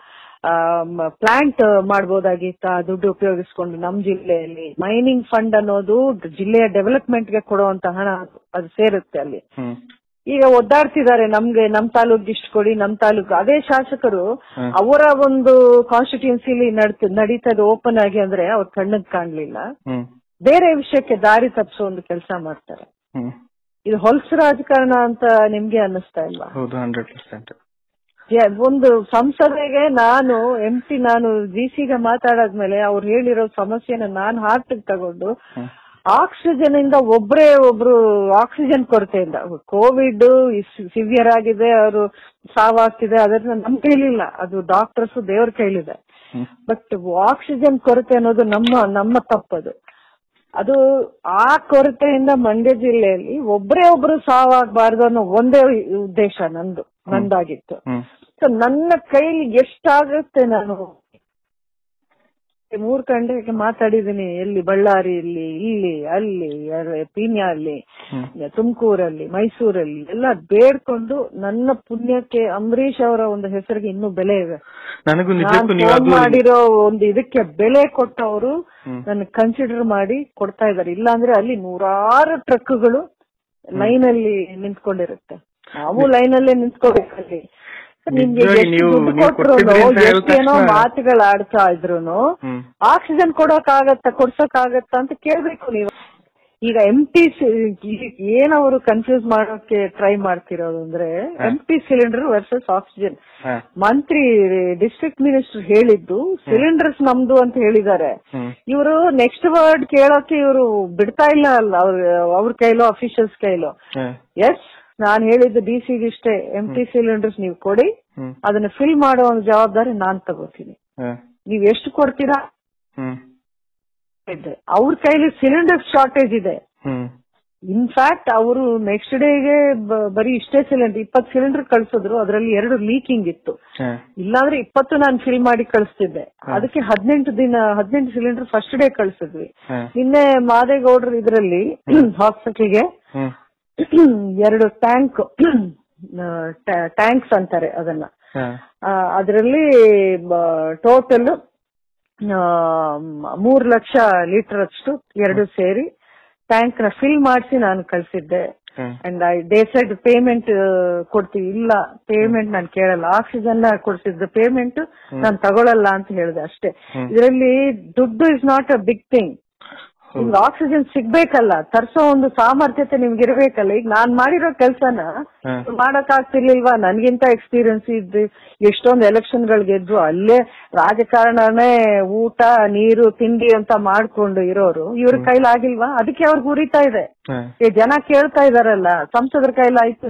ಪ್ಲಾಂಟ್ ಮಾಡ್ಬೋದಾಗಿತ್ತ ದುಡ್ಡು ಉಪಯೋಗಿಸ್ಕೊಂಡು ನಮ್ ಜಿಲ್ಲೆಯಲ್ಲಿ ಮೈನಿಂಗ್ ಫಂಡ್ ಅನ್ನೋದು ಜಿಲ್ಲೆಯ ಡೆವಲಪ್ಮೆಂಟ್ ಗೆ ಕೊಡುವಂತ ಹಣ ಅದು ಸೇರುತ್ತೆ ಅಲ್ಲಿ ಹ್ಮ್ ಈಗ ಒದ್ದಾಡ್ತಿದ್ದಾರೆ ನಮ್ಗೆ ನಮ್ ತಾಲೂಕ್ ಇಷ್ಟು ಕೊಡಿ ನಮ್ ತಾಲೂಕು ಅದೇ ಶಾಸಕರು ಹ್ಮ್. ಅವರ ಒಂದು ಕಾನ್ಸ್ಟಿಟ್ಯೂನ್ಸಿಲಿ ನಡ್ತ ನಡೀತದೆ ಓಪನ್ ಆಗಿ ಅಂದ್ರೆ ಅವ್ರ ಕಣ್ಣಿಗೆ ಕಾಣ್ಲಿಲ್ಲ ಹ್ಮ್ ಬೇರೆ ವಿಷಯಕ್ಕೆ ದಾರಿ ತಪ್ಪಿಸೋ ಒಂದು ಕೆಲಸ ಮಾಡ್ತಾರೆ ಹ್ಮ್ ಇದು ಹೊಲಸು ರಾಜಕಾರಣ ಅಂತ ನಿಮ್ಗೆ ಅನ್ನಿಸ್ತಾ ಇಲ್ವಾ ಹೌದು ಹಂಡ್ರೆಡ್ ಪರ್ಸೆಂಟ್ ಯಾ- ಒಂದು ಸಂಸದೆಗೆ ನಾನು ಎಂ ಪಿ ನಾನು ಡಿ ಸಿಗೆ ಮಾತಾಡಾದ್ಮೇಲೆ ಅವ್ರು ಹೇಳಿರೋ ಸಮಸ್ಯೆನ ನಾನು ಹಾರ್ಟ್ ತಗೊಂಡು ಹ್ಮ್ ಆಕ್ಸಿಜನ್ ಇಂದ ಒಬ್ರೇ ಒಬ್ರು ಆಕ್ಸಿಜನ್ ಕೊರತೆಯಿಂದ ಕೋವಿಡ್ ಸಿವಿಯರ್ ಆಗಿದೆ ಅವರು ಸಾವಾಗ್ತಿದೆ ಅದನ್ನ ನಮ್ ಕೈಲಿಲ್ಲ ಅದು ಡಾಕ್ಟರ್ಸ್ ದೇವ್ರ ಕೈಲಿದೆ ಹ್ಮ್ ಬಟ್ ಆಕ್ಸಿಜನ್ ಕೊರತೆ ಅನ್ನೋದು ನಮ್ಮ ನಮ್ಮ ತಪ್ಪದು ಅದು ಆ ಕೊರತೆಯಿಂದ ಮಂಡ್ಯ ಜಿಲ್ಲೆಯಲ್ಲಿ ಒಬ್ಬರೇ ಒಬ್ರು ಸಾವಾಗಬಾರ್ದು ಅನ್ನೋ ಒಂದೇ ಉದ್ದೇಶ ನಂದು ನಂದಾಗಿತ್ತು ಹ್ಮ್ ಸೊ ನನ್ನ ಕೈಲಿ ಎಷ್ಟಾಗುತ್ತೆ ನಾನು ಮೂರ್ ಗಂಟೆಗೆ ಮಾತಾಡಿದೀನಿ ಎಲ್ಲಿ ಬಳ್ಳಾರಿಯಲ್ಲಿ ಇಲ್ಲಿ ಅಲ್ಲಿ ಪೀಣ್ಯಲ್ಲಿ ಹ್ಮ್ ತುಮಕೂರಲ್ಲಿ ಮೈಸೂರಲ್ಲಿ ಎಲ್ಲ ಬೇಡ್ಕೊಂಡು ನನ್ನ ಪುಣ್ಯಕ್ಕೆ ಅಂಬರೀಶ್ ಅವರ ಒಂದು ಹೆಸರಿಗೆ ಇನ್ನೂ ಬೆಲೆ ಇದೆ ನನಗೂ ನಾನ್ ನಿಜಕ್ಕೂ ಫೋನ್ ನೀವಾಗ್ಲೂ ಮಾಡಿರೋ ಒಂದು ಇದಕ್ಕೆ ಬೆಲೆ ಕೊಟ್ಟವರು ಹ್ಮ್ ನನ್ನ ಕನ್ಸಿಡರ್ ಮಾಡಿ ಕೊಡ್ತಾ ಇದಾರೆ ಇಲ್ಲಾಂದ್ರೆ ಅಲ್ಲಿ ನೂರಾರು ಟ್ರಕ್ಗಳು ಲೈನ್ ಅಲ್ಲಿ ನಿಂತ್ಕೊಂಡಿರುತ್ತೆ ನಾವು ಲೈನ್ ಅಲ್ಲೇ ನಿಂತ್ಕೋಬೇಕಲ್ಲಿ ನಿಮ್ಗೆ ನಿಜವಾಗಿ ಎಷ್ಟು ನೀವು- ದುಡ್ಡು ನೀವು ಕೊಟ್ರು ಕೊಟ್ಟಿದ್ರಿ ಅಂತ ಹೇಳಿದ ಎಷ್ಟೇನೋ ತಕ್ಷಣ- ಮಾತುಗಳು ಆಡ್ತಾ ಇದ್ರು ಹ್ಮ್ ಆಕ್ಸಿಜನ್ ಕೊಡೋಕ್ ಆಗತ್ತಾ ಕೊಡ್ಸಕ್ ಆಗತ್ತಾ ಅಂತ ಕೇಳ್ಬೇಕು ನೀವು ಈಗ ಎಂ ಟಿ ಏನವರು ಕನ್ಫ್ಯೂಸ್ ಮಾಡೋಕೆ ಟ್ರೈ ಮಾಡ್ತಿರೋದು ಅಂದ್ರೆ M T cylinder versus oxygen ಹಾ ಮಂತ್ರಿ ಡಿಸ್ಟ್ರಿಕ್ಟ್ ಮಿನಿಸ್ಟರ್ ಹೇಳಿದ್ದು ಸಿಲಿಂಡರ್ಸ್ ನಮ್ದು ಅಂತ ಹೇಳಿದ್ದಾರೆ ಹ್ಮ್ ಇವರು ನೆಕ್ಸ್ಟ್ ವರ್ಡ್ ಕೇಳೋಕೆ ಇವರು ಬಿಡ್ತಾ ಇಲ್ಲ ಅಲ್ಲ ಅವ್ರ ಅವ್ರ ಕೈಲೋ ಅಫಿಷಿಯಲ್ಸ್ ಕೈಲೋ ಹಾ ಎಸ್ ನಾನ್ ಹೇಳಿದ್ದು ಡಿ ಇಷ್ಟೇ ಎಂ ಟಿ ಸಿಲಿಂಡರ್ಸ್ ನೀವು ಕೊಡಿ ಹ್ಮ್ ಅದನ್ನ ಫಿಲ್ ಮಾಡೋ ಒಂದು ಜವಾಬ್ದಾರಿ ನಾನ್ ತಗೋತೀನಿ ಹಾ ನೀವ್ ಎಷ್ಟು ಕೊಡ್ತೀರಾ ಹ್ಮ್ ಇದೆ ಅವ್ರ ಕೈಲಿ ಸಿಲಿಂಡರ್ ಶಾರ್ಟೇಜ್ ಇದೆ ಹ್ಮ್ ಇನ್ಫ್ಯಾಕ್ಟ್ ಅವರು ನೆಕ್ಸ್ಟ್ ಡೇಗೆ ಬರೀ ಇಷ್ಟೇ ಸಿಲಿಂಡರ್ ಇಪ್ಪತ್ತು ಸಿಲಿಂಡರ್ ಕಳ್ಸಿದ್ರು ಅದರಲ್ಲಿ ಎರಡು ಲೀಕಿಂಗ್ ಇತ್ತು ಹಾ ಇಲ್ಲಾಂದ್ರೆ ಇಪ್ಪತ್ತು ನಾನು ಫಿಲ್ ಮಾಡಿ ಕಳಿಸ್ತಿದ್ದೆ ಅದಕ್ಕೆ ಹದಿನೆಂಟು ದಿನ ಹದಿನೆಂಟು ಸಿಲಿಂಡರ್ ಫಸ್ಟ್ ಡೇ ಕಳ್ಸಿದ್ವಿ ಹಾ ನಿನ್ನೆ ಮಾದೇಗೌಡರು ಇದರಲ್ಲಿ ಹಾಸ್ಪಿಟಲ್ಗೆ ಹ್ಮ್ ಎರಡು ಟ್ಯಾಂಕ್ ಟ್ಯಾಂಕ್ಸ್ ಅಂತಾರೆ ಅದನ್ನ ಹಾ ಅದರಲ್ಲಿ ಟೋಟಲ್ ಮೂರ್ ಲಕ್ಷ ಲೀಟರ್ ಅಷ್ಟು ಎರಡು ಸೇರಿ ಟ್ಯಾಂಕ್ ನ ಫಿಲ್ ಮಾಡಿಸಿ ನಾನು ಕಳ್ಸಿದ್ದೆ hmm and I they said payment ಕೊಡ್ತೀವಿ ಇಲ್ಲ ಪೇಮೆಂಟ್ ನಾನು ಕೇಳಲ್ಲ ಆಕ್ಸಿಜನ್ ಕೊಡ್ಸಿದ್ದು ಪೇಮೆಂಟ್ ನಾನು ತಗೊಳಲ್ಲ ಅಂತ ಹೇಳಿದೆ ಅಷ್ಟೇ ಹ್ಮ್. ಇದರಲ್ಲಿ ದುಡ್ಡು is not a big thing ನಿಮ್ಗೆ ಆಕ್ಸಿಜನ್ ಸಿಗ್ಬೇಕಲ್ಲ ತರ್ಸೋ ಒಂದು ಸಾಮರ್ಥ್ಯತೆ ನಿಮ್ಗೆ ಇರ್ಬೇಕಲ್ಲ ಈಗ ನಾನ್ ಮಾಡಿರೋ ಕೆಲ್ಸನ ಹ್ಮ್. ಮಾಡಕ್ ಆಗ್ತಿರ್ಲಿಲ್ವಾ ನನ್ಗಿಂತ ಎಕ್ಸ್ಪೀರಿಯನ್ಸ್ ಇದ್ದು ಎಷ್ಟೊಂದು ಎಲೆಕ್ಷನ್ ಗಳು ಗೆದ್ದು ಅಲ್ಲೇ ರಾಜಕಾರಣನೇ ಊಟ ನೀರು ತಿಂಡಿ ಅಂತ ಮಾಡ್ಕೊಂಡು ಇರೋರು ಇವ್ರ ಕೈಲಾಗಿಲ್ವಾ ಅದಕ್ಕೆ ಅವ್ರಿಗೆ ಉರಿತಾ ಇದೆ ಹಾ ಈ ಜನ ಕೇಳ್ತಾ ಇದಾರಲ್ಲ ಸಂಸದರ ಕೈಲಾಯ್ತು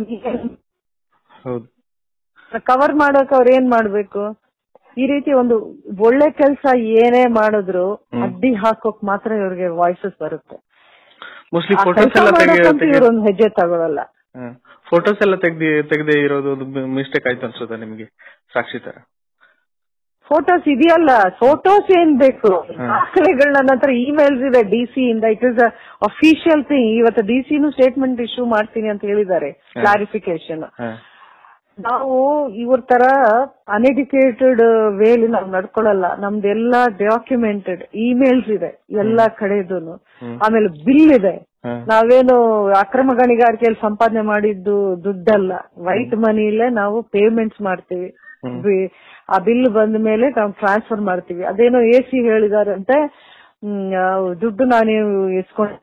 ಹೌದು ಕವರ್ ಮಾಡೋಕ್ ಅವ್ರ ಏನ್ ಮಾಡ್ಬೇಕು ಈ ರೀತಿ ಒಂದು ಒಳ್ಳೆ ಕೆಲಸ ಏನೇ ಮಾಡಿದ್ರು ಅಡ್ಡಿ ಹಾಕೋಕ್ ಮಾತ್ರ ಇವ್ರಿಗೆ ವಾಯ್ಸಸ್ ಬರುತ್ತೆ ಮೋಸ್ಟ್ಲಿ ಆ ಫೋಟೋಸ್ ಕೆಲ್ಸ ಎಲ್ಲ ತೆಗಿ ಮಾಡೋಕ್ಕಂತೂ ತೆಗಿ ಇವ್ರೊಂದ್ ಹೆಜ್ಜೆ ತಗೊಳಲ್ಲ ಫೋಟೋಸ್ ಎಲ್ಲ ತೆಗ್ದಿ ತೆಗ್ದೇ ಇರೋದು ಒಂದು ಮಿಸ್ಟೇಕ್ ಆಯ್ತು ಅನ್ಸುತ್ತಾ ನಿಮ್ಗೆ ಸಾಕ್ಷಿ ತರ ಫೋಟೋಸ್ ಇದೆಯಲ್ಲ ಫೋಟೋಸ್ ಏನ್ ಬೇಕು ದಾಖಲೆಗಳು ನನ್ನ ಹತ್ರ ಇಮೇಲ್ಸ್ ಇದೆ ಡಿ ಸಿ ಇಂದ ಇಟ್ ಇಸ್ ಅಫಿಷಿಯಲ್ ಥಿಂಗ್ ಇವತ್ತು ಡಿ ಸಿನು ಸ್ಟೇಟ್ಮೆಂಟ್ ಇಶ್ಯೂ ಮಾಡ್ತೀನಿ ಅಂತ ಹೇಳಿದ್ದಾರೆ ಕ್ಲಾರಿಫಿಕೇಶನ್ ಹಾ ನಾವು ಇವ್ರ ತರ ಅನ್ಎಡ್ಯುಕೇಟೆಡ್ ವೇಲಿ ನಾವು ನಡ್ಕೊಳಲ್ಲ ನಮ್ದೆಲ್ಲ ಡಾಕ್ಯುಮೆಂಟೆಡ್ ಇಮೇಲ್ಸ್ ಇದೆ ಎಲ್ಲಾ ಕಡೆದೂನು ಹ್ಮ್. ಆಮೇಲೆ ಬಿಲ್ ಇದೆ ಹಾ ನಾವೇನು ಅಕ್ರಮ ಗಣಿಗಾರಿಕೆಯಲ್ಲಿ ಸಂಪಾದನೆ ಮಾಡಿದ್ದು ದುಡ್ಡಲ್ಲ ವೈಟ್ ಮನಿಲೇ ನಾವು ಪೇಮೆಂಟ್ಸ್ ಮಾಡ್ತೀವಿ ಹ್ಮ್. ಬಿ- ಆ ಬಿಲ್ ಬಂದ ಮೇಲೆ ನಾವು ಟ್ರಾನ್ಸ್ಫರ್ ಮಾಡ್ತೀವಿ ಅದೇನೋ ಎ ಸಿ ಹೇಳಿದಾರಂತೆ ಹ್ಮ್, ಆ, ದುಡ್ಡು ನಾನು ಇಸ್ಕೊಂಡ್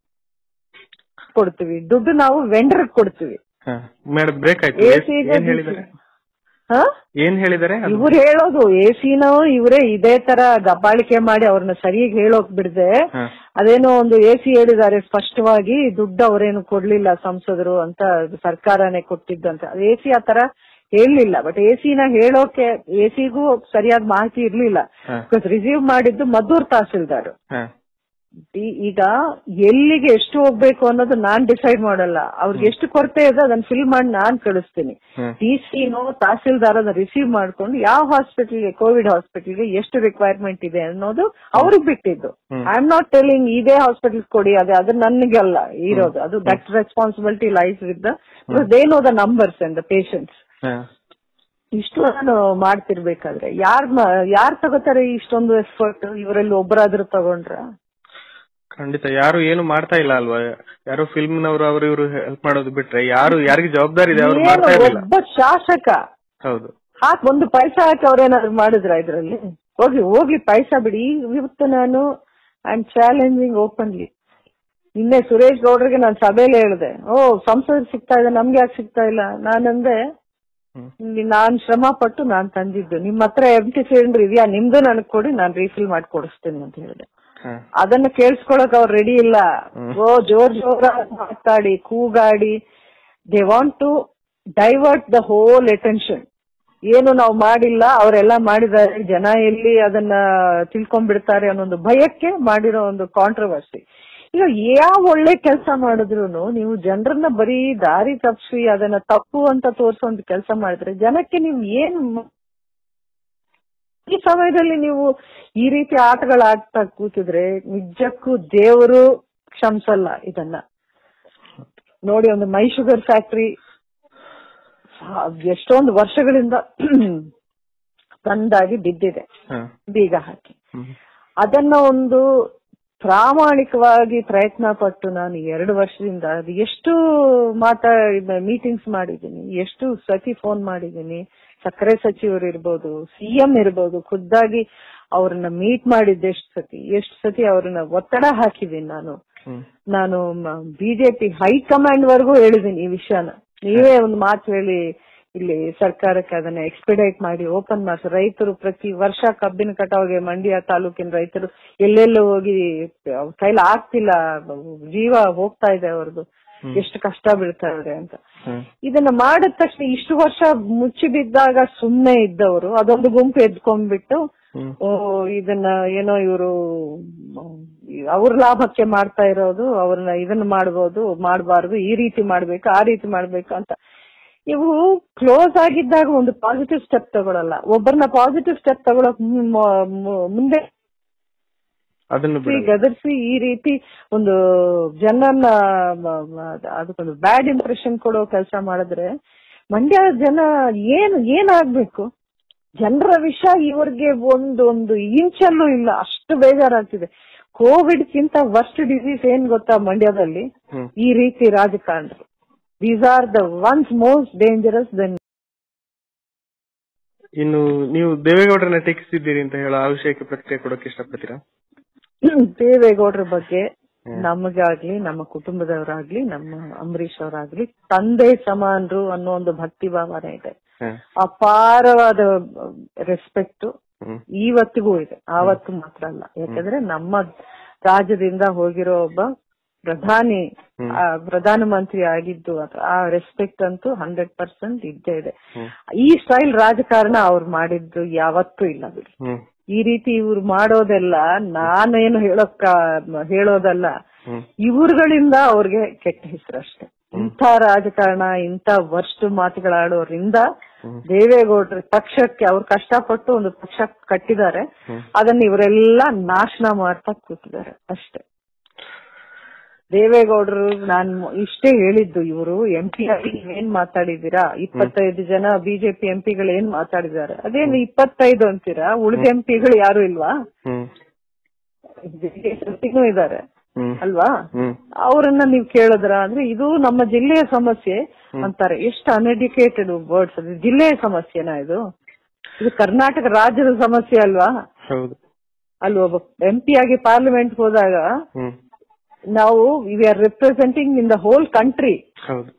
ಕೊಡ್ತೀವಿ ದುಡ್ಡು ನಾವು ವೆಂಡರ್ ಕೊಡ್ತೀವಿ ಹಾ ಮೇಡಮ್ ಬ್ರೇಕ್ ಆಯ್ತು ಎ ಏನ್- ಏನ್ ಹೇಳಿದಾರೆ ಹಾ ಏನ್ ಹೇಳಿದಾರೆ ಅದು- ಇವ್ರು ಹೇಳೋದು ಎ ಸಿನೋ ಇವರೇ ಇದೇ ತರ ದಬ್ಬಾಳಿಕೆ ಮಾಡಿ ಅವ್ರನ್ನ ಸರಿಯಾಗಿ ಹೇಳೋಕ್ ಬಿಡದೆ ಹಾ ಅದೇನೋ ಒಂದು ಎ ಸಿ ಹೇಳಿದ್ದಾರೆ ಸ್ಪಷ್ಟವಾಗಿ ದುಡ್ಡು ಅವರೇನು ಕೊಡ್ಲಿಲ್ಲ ಸಂಸದರು ಅಂತ ಅದು ಸರ್ಕಾರನೇ ಕೊಟ್ಟಿದ್ದಂತ ಎ ಸಿ ಆತರ ಹೇಳಲಿಲ್ಲ ಬಟ್ ಎ ಸಿನ ಹೇಳೋಕೆ ಎ ಸಿಗೂ ಸರಿಯಾದ ಮಾಹಿತಿ ಇರ್ಲಿಲ್ಲ ಹಾ. ರಿಸೀವ್ ಮಾಡಿದ್ದು ಮದ್ದೂರ್ ತಹಸೀಲ್ದಾರ್ ಹಾ ಈ- ಈಗ ಎಲ್ಲಿಗೆ ಎಷ್ಟು ಹೋಗ್ಬೇಕು ಅನ್ನೋದು ನಾನ್ ಡಿಸೈಡ್ ಮಾಡಲ್ಲ ಅವ್ರಿಗೆ ಎಷ್ಟು ಕೊರತೆ ಇದೆ ಅದನ್ನ ಫಿಲ್ ಮಾಡಿ ನಾನ್ ಕಳಿಸ್ತೀನಿ ಹ್ಮ್. ಡಿ ಸಿನೋ ತಹಸೀಲ್ದಾರ್ ಅದನ್ನ ರಿಸೀವ್ ಮಾಡ್ಕೊಂಡು ಯಾವ ಹಾಸ್ಪಿಟಲ್ಗೆ ಕೋವಿಡ್ ಹಾಸ್ಪಿಟಲ್ಗೆ ಎಷ್ಟು ರಿಕ್ವೈರ್ಮೆಂಟ್ ಇದೆ ಅನ್ನೋದು ಅವ್ರಿಗೆ ಬಿಟ್ಟಿದ್ದು hmm. I am not telling ಇದೇ ಹಾಸ್ಪಿಟಲ್ ಕೊಡಿ ಅದೇ ಅದು ನನಗಲ್ಲ ಇರೋದು ಅದು that responsibility life with the they know the numbers and the patients ಹಾ ಇಷ್ಟು ನಾನು ಮಾಡ್ತಿರ್ಬೇಕಾದ್ರೆ ಯಾರ್ ಮ- ಯಾರ್ ತಗೋತಾರೆ ಇಷ್ಟೊಂದು ಎಫರ್ಟ್ ಇವರಲ್ಲಿ ಒಬ್ಬರಾದ್ರೂ ತಗೊಂಡ್ರ ಖಂಡಿತ ಯಾರು ಏನು ಮಾಡ್ತಾ ಇಲ್ಲ ಅಲ್ವಾ ಯಾರೋ ಫಿಲ್ಮ್ ನವರು ಅವರು ಇವರು ಹೆಲ್ಪ್ ಮಾಡೋದು ಬಿಟ್ರೆ ಯಾರು ಯಾರಿಗೆ ಜವಾಬ್ದಾರಿ ಇದೆ ಅವ್ರು ಏನು ಮಾಡ್ತಾ ಇರಲಿಲ್ಲ ಒಬ್ಬ ಶಾಸಕ ಹೌದು ಹಾಕ್ ಒಂದು ಪೈಸಾ ಹಾಕಿ ಅವ್ರೇನಾದ್ರು ಮಾಡಿದ್ರ ಇದ್ರಲ್ಲಿ ಹೋಗ್ಲಿ ಹೋಗ್ಲಿ ಪೈಸಾ ಬಿಡಿ ಇವತ್ತು ನಾನು ಐ ಆಮ್ ಚಾಲೆಂಜಿಂಗ್ ಓಪನ್ಲಿ ನಿನ್ನೆ ಸುರೇಶ್ ಗೌಡ್ರಿಗೆ ನಾನು ಸಭೆಯಲ್ಲಿ ಹೇಳಿದೆ ಓ ಸಂಸದ ಸಿಗ್ತಾ ಇದೆ ನಮ್ಗೆ ಯಾಕೆ ಸಿಗ್ತಾ ಇಲ್ಲ ನಾನಂದೆ ಹ್ಮ್. ಇಲ್ಲಿ ನಾನ್ ಶ್ರಮ ಪಟ್ಟು ನಾನ್ ತಂದಿದ್ದು ನಿಮ್ ಹತ್ರ ಎಂ ಟಿ ಸಿಲಿಂಡರ್ ಇದೆಯಾ ನಿಮ್ದು ನನಗ್ ಕೊಡಿ ನಾನ್ ರೀಫಿಲ್ ಮಾಡಿ ಕೊಡಿಸ್ತೀನಿ ಅಂತ ಹೇಳಿದೆ ಹ. ಅದನ್ನ ಕೇಳಿಸ್ಕೊಳಕ್ ಅವ್ರು ರೆಡಿ ಇಲ್ಲ ಹ್ಮ್. ಓ ಜೋರ್ ಜೋರ ಮಾತಾಡಿ ಕೂಗಾಡಿ they want to divert the whole attention ಏನು ನಾವು ಮಾಡಿಲ್ಲ ಅವರೆಲ್ಲ ಮಾಡಿದ್ದಾರೆ ಜನ ಎಲ್ಲಿ ಅದನ್ನ ತಿಳ್ಕೊಂಡ್ಬಿಡ್ತಾರೆ ಅನ್ನೋ ಒಂದು ಭಯಕ್ಕೆ ಮಾಡಿರೋ ಒಂದು ಕಾಂಟ್ರವರ್ಸಿ ಈಗ ಯಾವ ಒಳ್ಳೆ ಕೆಲಸ ಮಾಡಿದ್ರು ನೀವು ಜನರನ್ನ ಬರೀ ದಾರಿ ತಪ್ಪಿಸಿ ಅದನ್ನ ತಪ್ಪು ಅಂತ ತೋರಿಸೋ ಒಂದು ಕೆಲಸ ಮಾಡಿದ್ರೆ ಜನಕ್ಕೆ ನೀವು ಏನ್ ಮ- ಈ ಸಮಯದಲ್ಲಿ ನೀವು ಈ ರೀತಿ ಆಟಗಳಾಡ್ತಾ ಕೂತಿದ್ರೆ ನಿಜಕ್ಕೂ ದೇವರು ಕ್ಷಮಿಸಲ್ಲ ಇದನ್ನ ನೋಡಿ ಒಂದು ಮೈ ಶುಗರ್ ಫ್ಯಾಕ್ಟ್ರಿ ಎಷ್ಟೊಂದು ವರ್ಷಗಳಿಂದ ಬಂದಾಗಿ ಬಿದ್ದಿದೆ ಹ. ಬೀಗ ಹಾಕಿ ಹ್ಮ್. ಅದನ್ನ ಒಂದು ಪ್ರಾಮಾಣಿಕವಾಗಿ ಪ್ರಯತ್ನ ಪಟ್ಟು ನಾನು ಎರಡು ವರ್ಷದಿಂದ ಅದು ಎಷ್ಟು ಮಾತಾ ಮೀಟಿಂಗ್ಸ್ ಮಾಡಿದ್ದೀನಿ ಎಷ್ಟು ಸತಿ ಫೋನ್ ಮಾಡಿದ್ದೀನಿ ಸಕ್ಕರೆ ಸಚಿವರು ಇರ್ಬೋದು ಸಿಎಂ ಇರ್ಬೋದು ಖುದ್ದಾಗಿ ಅವ್ರನ್ನ ಮೀಟ್ ಮಾಡಿದ್ದೆ ಎಷ್ಟು ಸತಿ ಎಷ್ಟು ಸತಿ ಅವ್ರನ್ನ ಒತ್ತಡ ಹಾಕಿದ್ದೀನಿ ನಾನು ಹ್ಮ್. ನಾನು ಬಿಜೆಪಿ ಹೈಕಮಾಂಡ್ ವರೆಗೂ ಹೇಳಿದ್ದೀನಿ ಈ ವಿಷಯನ ನೀವೇ ಒಂದು ಮಾತು ಹೇಳಿ ಇಲ್ಲಿ ಸರ್ಕಾರಕ್ಕೆ ಅದನ್ನ ಎಕ್ಸ್ಪಿಡೈಟ್ ಮಾಡಿ ಓಪನ್ ಮಾಡಿಸಿ ರೈತರು ಪ್ರತಿ ವರ್ಷ ಕಬ್ಬಿನ ಕಟಾವ್ಗೆ ಮಂಡ್ಯ ತಾಲೂಕಿನ ರೈತರು ಎಲ್ಲೆಲ್ಲೋ ಹೋಗಿ ಅವ್ರ ಕೈಲಿ ಆಗ್ತಿಲ್ಲ ಜೀವ ಹೋಗ್ತಾ ಇದೆ ಅವ್ರದ್ದು ಹ್ಮ್. ಎಷ್ಟು ಕಷ್ಟ ಬೀಳ್ತಾ ಇದೆ ಅಂತ ಹ್ಮ್. ಇದನ್ನ ಮಾಡಿದ ತಕ್ಷಣ ಇಷ್ಟು ವರ್ಷ ಮುಚ್ಚಿ ಬಿದ್ದಾಗ ಸುಮ್ನೆ ಇದ್ದವರು ಅದೊಂದು ಗುಂಪು ಎದ್ಕೊಂಡ್ಬಿಟ್ಟು ಹ್ಮ್. ಓ ಇದನ್ನ ಏನೋ ಇವರು ಅವ್ರ ಲಾಭಕ್ಕೆ ಮಾಡ್ತಾ ಇರೋದು ಅವ್ರನ್ನ ಇದನ್ನ ಮಾಡ್ಬೋದು ಮಾಡಬಾರ್ದು ಈ ರೀತಿ ಮಾಡ್ಬೇಕು ಆ ರೀತಿ ಮಾಡ್ಬೇಕು ಅಂತ ಇವು ಕ್ಲೋಸ್ ಆಗಿದ್ದಾಗ ಒಂದು ಪಾಸಿಟಿವ್ ಸ್ಟೆಪ್ ತಗೊಳಲ್ಲ ಒಬ್ಬರನ್ನ ಪಾಸಿಟಿವ್ ಸ್ಟೆಪ್ ತಗೊಳಕ್ ಮು- ಮು- ಮು- ಮುಂದೆ ಅದನ್ನು ಬಿಡ ಗದರ್ಸಿ ಈ ರೀತಿ ಒಂದು ಜನನ್ನ ಮ- ಮ- ಅದಕ್ಕೊಂದು ಬ್ಯಾಡ್ ಇಂಪ್ರೆಷನ್ ಕೊಡೋ ಕೆಲಸ ಮಾಡಿದ್ರೆ ಮಂಡ್ಯ ಜನ ಏನ್ ಏನಾಗ್ಬೇಕು ಜನರ ವಿಷಯ ಇವ್ರಿಗೆ ಒಂದು ಒಂದು ಇಂಚಲ್ಲೂ ಇಲ್ಲ ಅಷ್ಟು ಬೇಜಾರಾಗ್ತಿದೆ ಕೋವಿಡ್ ಗಿಂತ ವರ್ಸ್ಟ್ ಡಿಸೀಸ್ ಏನ್ ಗೊತ್ತಾ ಮಂಡ್ಯದಲ್ಲಿ ಹ್ಮ್. ಈ ರೀತಿ ರಾಜಕಾರಣರು these are the ones most dangerous then ಇನ್ನು ನೀವು ದೇವೇಗೌಡರನ್ನ ಟೀಕಿಸಿದ್ದೀರಿ ಅಂತ ಹೇಳೋ ಆ ವಿಷಯಕ್ಕೆ ಪ್ರತಿಕ್ರಿಯೆ ಕೊಡೋಕೆ ಇಷ್ಟಪಡ್ತೀರಾ ದೇವೇಗೌಡರ ಬಗ್ಗೆ ಹ್ಮ್. ನಮಗಾಗ್ಲಿ ನಮ್ಮ ಕುಟುಂಬದವರಾಗ್ಲಿ ನಮ್ಮ ಅಂಬರೀಶ್ ಅವರಾಗ್ಲಿ ತಂದೆ ಸಮಾನರು ಅನ್ನೋ ಒಂದು ಭಕ್ತಿ ಭಾವನೆ ಇದೆ ಹ. ಅಪಾರವಾದ ರೆಸ್ಪೆಕ್ಟ್ ಹ್ಮ್. ಇವತ್ತಿಗೂ ಇದೆ ಆವತ್ತು ಮಾತ್ರ ಅಲ್ಲ ಯಾಕಂದ್ರೆ ನಮ್ಮ ರಾಜ್ಯದಿಂದ ಹೋಗಿರೋ ಒಬ್ಬ ಪ್ರಧಾನಿ ಹ್ಮ್. ಆ, ಪ್ರಧಾನಮಂತ್ರಿ ಆಗಿದ್ದು ಅದು- ಆ ರೆಸ್ಪೆಕ್ಟ್ ಅಂತೂ ಹಂಡ್ರೆಡ್ ಪರ್ಸೆಂಟ್ ಇದ್ದೇ ಇದೆ ಹ್ಮ್. ಈ ಸ್ಟೈಲ್ ರಾಜಕಾರಣ ಅವ್ರು ಮಾಡಿದ್ದು ಯಾವತ್ತೂ ಇಲ್ಲ ಬಿಡಿ ಹ್ಮ್. ಈ ರೀತಿ ಇವ್ರು ಮಾಡೋದೆಲ್ಲ ನಾನೇನು ಹೇಳೋಕ ಹೇಳೋದಲ್ಲ ಹ್ಮ್. ಇವ್ರುಗಳಿಂದ ಅವ್ರಿಗೆ ಕೆಟ್ಟ ಹೆಸರು ಅಷ್ಟೇ ಇಂಥ ರಾಜಕಾರಣ ಇಂಥ ವರ್ಸ್ಟ್ ಮಾತುಗಳಾಡೋದ್ರಿಂದ ಹ್ಮ್. ದೇವೇಗೌಡರ ಪಕ್ಷಕ್ಕೆ ಅವ್ರು ಕಷ್ಟಪಟ್ಟು ಒಂದು ಪಕ್ಷ ಕಟ್ಟಿದ್ದಾರೆ ಹ್ಮ್. ಅದನ್ನ ಇವರೆಲ್ಲ ನಾಶನ ಮಾಡ್ತಾ ಕೂತಿದ್ದಾರೆ ಅಷ್ಟೇ ದೇವೇಗೌಡರು ನಾನು ಇಷ್ಟೇ ಹೇಳಿದ್ದು ಇವರು ಎಂ ಪಿ ಆಗಿ ನೀವೇನ್ ಮಾತಾಡಿದೀರಾ ಇಪ್ಪತ್ತೈದು ಜನ ಬಿಜೆಪಿ ಎಂ ಪಿಗಳು ಏನ್ ಮಾತಾಡಿದ್ದಾರೆ ಅದೇನು ಇಪ್ಪತ್ತೈದು ಅಂತೀರಾ ಉಳಿದ ಎಂ ಪಿಗಳು ಯಾರು ಇಲ್ವಾ ಹ್ಮ್. ಜೆಡಿಎಸ್ ಇದ್ದಾರೆ ಹ್ಮ್. ಅಲ್ವಾ ಹ್ಮ್. ಅವರನ್ನ ನೀವು ಕೇಳಿದ್ರ ಅಂದ್ರೆ ಇದು ನಮ್ಮ ಜಿಲ್ಲೆಯ ಸಮಸ್ಯೆ ಅಂತಾರೆ ಎಷ್ಟು ಅನ್ಎಡ್ಯುಕೇಟೆಡ್ ವರ್ಡ್ಸ್ ಅದು ಜಿಲ್ಲೆಯ ಸಮಸ್ಯೆನಾ ಇದು ಇದು ಕರ್ನಾಟಕ ರಾಜ್ಯದ ಸಮಸ್ಯೆ ಅಲ್ವಾ ಹೌದು ಅಲ್ಲಿ ಒಬ್ಬ ಎಂ ಪಿ ಆಗಿ ಪಾರ್ಲಿಮೆಂಟ್ ಹೋದಾಗ ಹ್ಮ್. ನಾವು we are representing in the whole country ಹೌದು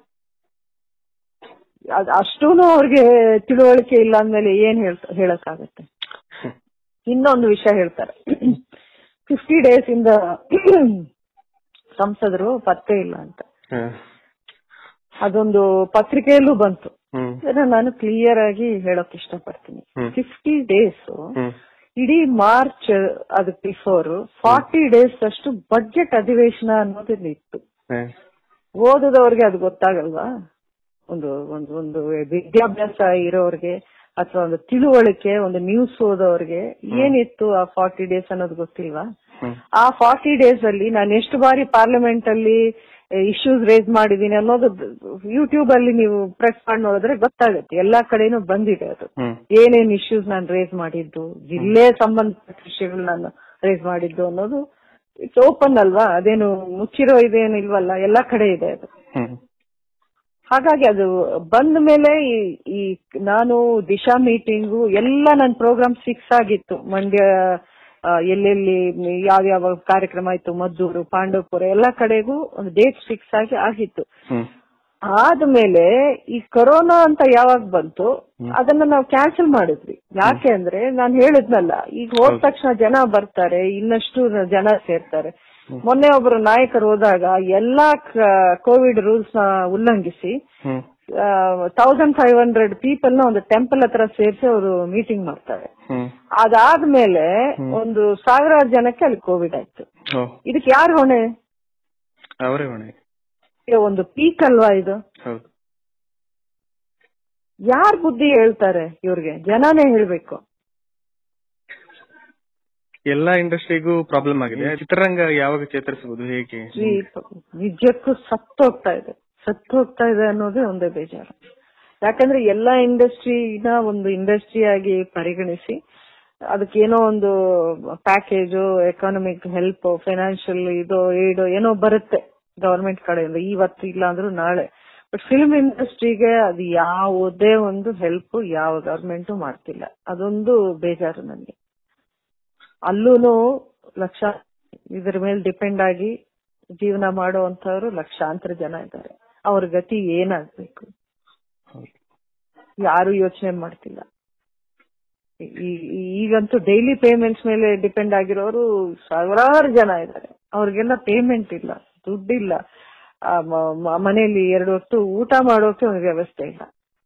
ಅಷ್ಟೂನು ಅವ್ರಿಗೆ ತಿಳುವಳಿಕೆ ಇಲ್ಲ ಅಂದ್ಮೇಲೆ ಏನ್ ಹೇಳ್ತ ಹೇಳಕ್ಕಾಗತ್ತೆ ಹ್ಮ್. ಇನ್ನೊಂದು ವಿಷಯ ಹೇಳ್ತಾರೆ ಫಿಫ್ಟಿ ಡೇಸ್ ಇಂದ ಸಂಸದರು ಪತ್ತೆ ಇಲ್ಲ ಅಂತ ಹ. ಅದೊಂದು ಪತ್ರಿಕೆಯಲ್ಲೂ ಬಂತು ಹ್ಮ್. ಇದನ್ನ ನಾನು ಕ್ಲಿಯರ್ ಆಗಿ ಹೇಳಕ್ ಇಷ್ಟಪಡ್ತೀನಿ ಹ್ಮ್. ಫಿಫ್ಟಿ ಡೇಸ್ ಹ್ಮ್. ಇಡೀ ಮಾರ್ಚ್ ಅದು ಬಿಫೋರ್ ಫಾರ್ಟಿ ಡೇಸ್ ಅಷ್ಟು ಬಜೆಟ್ ಅಧಿವೇಶನ ಅನ್ನೋದಿಲ್ಲ ಇತ್ತು ಹ. ಓದದವ್ರಿಗೆ ಅದು ಗೊತ್ತಾಗಲ್ವಾ ಒಂದು ಒಂದು ಒಂದು ವಿದ್ಯಾಭ್ಯಾಸ ಇರೋರ್ಗೆ ಅಥವಾ ಒಂದು ತಿಳುವಳಿಕೆ ಒಂದು ನ್ಯೂಸ್ ಓದೋರ್ಗೆ ಏನಿತ್ತು ಆ ಫಾರ್ಟಿ ಡೇಸ್ ಅನ್ನೋದು ಗೊತ್ತಿಲ್ವಾ ಹ್ಮ್. ಆ ಫಾರ್ಟಿ ಡೇಸ್ ಅಲ್ಲಿ ನಾನು ಎಷ್ಟು ಬಾರಿ ಪಾರ್ಲಿಮೆಂಟ್ ಅಲ್ಲಿ ಇಶ್ಯೂಸ್ ರೇಸ್ ಮಾಡಿದೀನಿ ಅನ್ನೋದು ಯೂಟ್ಯೂಬ್ ಅಲ್ಲಿ ನೀವು ಪ್ರೆಸ್ ಮಾಡಿ ನೋಡಿದ್ರೆ ಗೊತ್ತಾಗುತ್ತೆ ಎಲ್ಲಾ ಕಡೆನೂ ಬಂದಿದೆ ಅದು ಹ್ಮ್ ಏನೇನ್ ಇಶ್ಯೂಸ್ ನಾನು ರೇಸ್ ಮಾಡಿದ್ದು ಜಿಲ್ಲೆ ಸಂಬಂಧಪಟ್ಟ ವಿಷಯಗಳು ನಾನು ರೇಸ್ ಮಾಡಿದ್ದು ಅನ್ನೋದು ಇಟ್ಸ್ ಓಪನ್ ಅಲ್ವಾ ಅದೇನು ಮುಚ್ಚಿರೋ ಇದೇನು ಇಲ್ವಲ್ಲ ಎಲ್ಲಾ ಕಡೆ ಇದೆ ಅದು ಹ್ಮ್ ಹಾಗಾಗಿ ಅದು ಬಂದ ಮೇಲೆ ಈ- ಈ ನಾನು ದಿಶಾ ಮೀಟಿಂಗು ಎಲ್ಲ ನನ್ನ ಪ್ರೋಗ್ರಾಮ್ ಫಿಕ್ಸ್ ಆಗಿತ್ತು ಮಂಡ್ಯ ಆ, ಎಲ್ಲೆಲ್ಲಿ ಯಾವ್ಯಾವ ಕಾರ್ಯಕ್ರಮ ಆಯ್ತು ಮದ್ದೂರು ಪಾಂಡವಪುರ ಎಲ್ಲಾ ಕಡೆಗೂ ಒಂದು ಡೇಟ್ ಫಿಕ್ಸ್ ಆಗಿ ಆಗಿತ್ತು ಹ್ಮ್ ಆದ್ಮೇಲೆ ಈ ಕೊರೋನಾ ಅಂತ ಯಾವಾಗ ಬಂತು ಅದನ್ನ ನಾವು ಕ್ಯಾನ್ಸಲ್ ಮಾಡಿದ್ವಿ ಯಾಕೆ ಅಂದ್ರೆ ನಾನು ಹೇಳಿದ್ನಲ್ಲ ಈಗ ಹೋದ ತಕ್ಷಣ ಜನ ಬರ್ತಾರೆ ಇನ್ನಷ್ಟು ಜನ ಸೇರ್ತಾರೆ ಮೊನ್ನೆ ಒಬ್ಬರು ನಾಯಕರು ಹೋದಾಗ ಎಲ್ಲಾ ಕೋವಿಡ್ ರೂಲ್ಸ್ ನ ಉಲ್ಲಂಘಿಸಿ hmm thousand five hundred people ನ ಒಂದು ಟೆಂಪಲ್ ಹತ್ರ ಸೇರಿಸಿ ಅವರು ಮೀಟಿಂಗ್ ಮಾಡ್ತಾರೆ ಹ್ಮ್ ಅದಾದ್ಮೇಲೆ ಒಂದು ಸಾವಿರಾರು ಜನಕ್ಕೆ ಅಲ್ಲಿ ಕೋವಿಡ್ ಆಯ್ತು ಓ ಇದಕ್ಕೆ ಯಾರು ಹೊಣೆ ಅವರೇ ಹೊಣೆ ಇದು ಒಂದು ಪೀಕ್ ಅಲ್ವಾ ಇದು ಹೌದು ಯಾರ್ ಬುದ್ಧಿ ಹೇಳ್ತಾರೆ ಇವ್ರಿಗೆ ಜನನೇ ಹೇಳ್ಬೇಕು ಎಲ್ಲಾ ಇಂಡಸ್ಟ್ರಿಗೂ ಪ್ರಾಬ್ಲಮ್ ಆಗಿದೆ ಚಿತ್ರರಂಗ ಯಾವಾಗ ಚೇತರಿಸಬಹುದು ಹೇಗೆ ಈ ನಿಜಕ್ಕೂ ಸತ್ತೋಗ್ತಾ ಇದೆ ಸತ್ತೋಗ್ತಾ ಇದೆ ಅನ್ನೋದೇ ಒಂದೇ ಬೇಜಾರು ಯಾಕಂದ್ರೆ ಎಲ್ಲಾ ಇಂಡಸ್ಟ್ರಿನ ಒಂದು ಇಂಡಸ್ಟ್ರಿ ಆಗಿ ಪರಿಗಣಿಸಿ ಅದಕ್ಕೇನೋ ಒಂದು ಪ್ಯಾಕೇಜು ಎಕಾನಮಿಕ್ ಹೆಲ್ಪ್ ಫೈನಾನ್ಷಿಯಲ್ ಇದು ಏಡು ಏನೋ ಬರುತ್ತೆ ಗವರ್ಮೆಂಟ್ ಕಡೆಯಿಂದ ಇವತ್ತು ಇಲ್ಲ ಅಂದ್ರೂ ನಾಳೆ ಬಟ್ ಫಿಲ್ಮ್ ಇಂಡಸ್ಟ್ರಿಗೆ ಅದು ಯಾವುದೇ ಒಂದು ಹೆಲ್ಪ್ ಯಾವ ಗವರ್ಮೆಂಟ್ ಮಾಡ್ತಿಲ್ಲ ಅದೊಂದು ಬೇಜಾರು ನನಗೆ ಅಲ್ಲೂನು ಲಕ್ಷ ಇದ್ರ ಮೇಲೆ ಡಿಪೆಂಡ್ ಆಗಿ ಜೀವನ ಮಾಡುವಂತವ್ರು ಲಕ್ಷಾಂತರ ಜನ ಇದ್ದಾರೆ ಅವ್ರ ಗತಿ ಏನಾಗ್ಬೇಕು ಹೌದು. ಯಾರು ಯೋಚನೆ ಮಾಡ್ತಿಲ್ಲ ಈ- ಈ- ಈಗಂತೂ ಡೈಲಿ ಪೇಮೆಂಟ್ಸ್ ಮೇಲೆ ಡಿಪೆಂಡ್ ಆಗಿರೋರು ಸಾವಿರಾರು ಜನ ಇದ್ದಾರೆ ಅವ್ರಿಗೆಲ್ಲ ಪೇಮೆಂಟ್ ಇಲ್ಲ ದುಡ್ಡಿಲ್ಲ ಆ, ಮ- ಮ- ಮನೆಯಲ್ಲಿ ಎರಡು ಹೊತ್ತು ಊಟ ಮಾಡೋಕೆ ಒಂದು ವ್ಯವಸ್ಥೆ ಇಲ್ಲ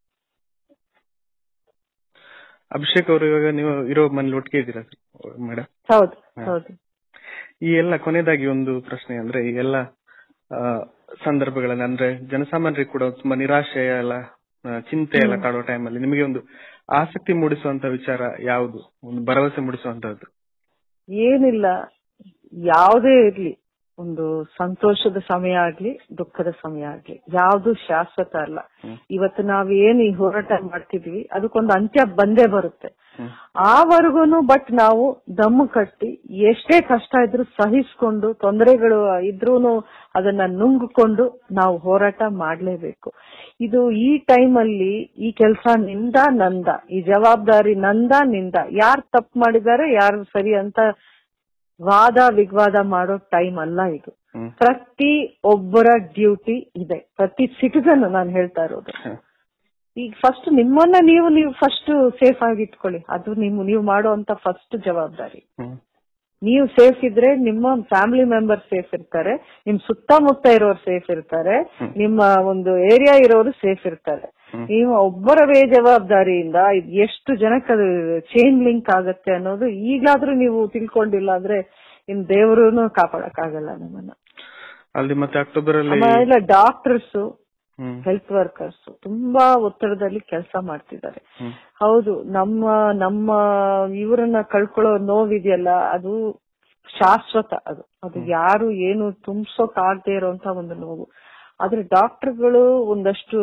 ಅಭಿಷೇಕ್ ಅವರು ಇವಾಗ ನೀವು ಇರೋ ಮನೇಲಿ ಒಟ್ಟಿಗೆ ಇದ್ದೀರಾ ಮೇಡಮ್ ಹೌದು ಹಾ. ಹೌದು ಈ ಎಲ್ಲ ಕೊನೆಯದಾಗಿ ಒಂದು ಪ್ರಶ್ನೆ ಅಂದ್ರೆ ಈ ಎಲ್ಲ ಆ, ಸಂದರ್ಭಗಳಲ್ಲಿ ಅಂದ್ರೆ ಜನಸಾಮಾನ್ಯರಿಗೆ ಕೂಡ ತುಂಬಾ ನಿರಾಶೆ ಎಲ್ಲ ಆ, ಚಿಂತೆ ಎಲ್ಲ ಕಾಡುವ ಟೈಮಲ್ಲಿ ನಿಮಗೆ ಒಂದು ಆಸಕ್ತಿ ಮೂಡಿಸುವಂತ ವಿಚಾರ ಯಾವುದು ಒಂದು ಭರವಸೆ ಮೂಡಿಸುವಂತದ್ದು ಏನಿಲ್ಲ ಯಾವುದೇ ಇರ್ಲಿ ಒಂದು ಸಂತೋಷದ ಸಮಯ ಆಗ್ಲಿ ದುಃಖದ ಸಮಯ ಆಗ್ಲಿ ಯಾವ್ದು ಶಾಶ್ವತ ಅಲ್ಲ ಹ್ಮ್. ಇವತ್ತು ನಾವೇನು ಈ ಹೋರಾಟ ಮಾಡ್ತಿದ್ವಿ ಅದಕ್ಕೊಂದು ಅಂತ್ಯ ಬಂದೇ ಬರುತ್ತೆ ಹ್ಮ್. ಆವರೆಗೂನು ಬಟ್ ನಾವು ದಮ್ಮು ಕಟ್ಟಿ ಎಷ್ಟೇ ಕಷ್ಟ ಇದ್ರೂ ಸಹಿಸ್ಕೊಂಡು ತೊಂದರೆಗಳು ಇದ್ರೂನು ಅದನ್ನ ನುಂಗಿಕೊಂಡು ನಾವು ಹೋರಾಟ ಮಾಡ್ಲೇಬೇಕು ಇದು ಈ ಟೈಮ್ ಅಲ್ಲಿ ಈ ಕೆಲಸ ನಿಂದ ನಂದ ಈ ಜವಾಬ್ದಾರಿ ನಂದ ನಿಂದ ಯಾರು ತಪ್ಪು ಮಾಡಿದ್ದಾರೆ ಯಾರು ಸರಿ ಅಂತ ವಾದ ವಿವಾದ ಮಾಡೋ ಟೈಮ್ ಅಲ್ಲ ಇದು ಹ್ಮ್. ಪ್ರತಿ ಒಬ್ಬರ ಡ್ಯೂಟಿ ಇದೆ ಪ್ರತಿ ಸಿಟಿಸನ್ ನಾನು ಹೇಳ್ತಾ ಇರೋದು ಹ. ಈಗ ಫಸ್ಟ್ ನಿಮ್ಮನ್ನ ನೀವು ನೀವು ಫಸ್ಟ್ ಸೇಫ್ ಆಗಿ ಇಟ್ಕೊಳ್ಳಿ ಅದು ನೀವು ನೀವು ಮಾಡುವಂತ ಫಸ್ಟ್ ಜವಾಬ್ದಾರಿ ಹ್ಮ್. ನೀವು ಸೇಫ್ ಇದ್ರೆ ನಿಮ್ಮ ಫ್ಯಾಮಿಲಿ ಮೆಂಬರ್ ಸೇಫ್ ಇರ್ತಾರೆ ನಿಮ್ ಸುತ್ತಮುತ್ತ ಇರೋರು ಸೇಫ್ ಇರ್ತಾರೆ ನಿಮ್ಮ ಒಂದು ಏರಿಯಾ ಇರೋರು ಸೇಫ್ ಇರ್ತಾರೆ ಹ್ಮ್. ನೀವು ಒಬ್ಬರ ಬೇಜವಾಬ್ದಾರಿಯಿಂದ ಇದ್ ಎಷ್ಟು ಜನಕ್ಕೆ ಅದು ಚೈನ್ ಲಿಂಕ್ ಆಗತ್ತೆ ಅನ್ನೋದು ಈಗ್ಲಾದ್ರೂ ನೀವು ತಿಳ್ಕೊಂಡಿಲ್ಲ ಅಂದ್ರೆ ಇನ್ ದೇವರೂ ಕಾಪಾಡಕ್ ಆಗಲ್ಲ ನಮ್ಮನ್ನ ಅಲ್ಲಿ ಮತ್ತೆ ಅಕ್ಟೋಬರ್ ಅಲ್ಲಿ ಆಮೇಲೆ ಡಾಕ್ಟರ್ಸ್ ಹ್ಮ್. ಹೆಲ್ತ್ ವರ್ಕರ್ಸ್ ತುಂಬಾ ಒತ್ತಡದಲ್ಲಿ ಕೆಲಸ ಮಾಡ್ತಿದ್ದಾರೆ ಹ್ಮ್. ಹೌದು ನಮ್ಮ ನಮ್ಮ ಇವರನ್ನ ಕಳ್ಕೊಳ್ಳೋ ನೋವಿದೆಯಲ್ಲ ಅದು ಶಾಶ್ವತ ಅದು ಅದು ಯಾರು ಏನು ತುಂಬಿಸೋಕ್ ಆಗದೆ ಇರೋಂತ ಒಂದು ನೋವು ಆದ್ರೆ ಡಾಕ್ಟರ್ಗಳು ಒಂದಷ್ಟು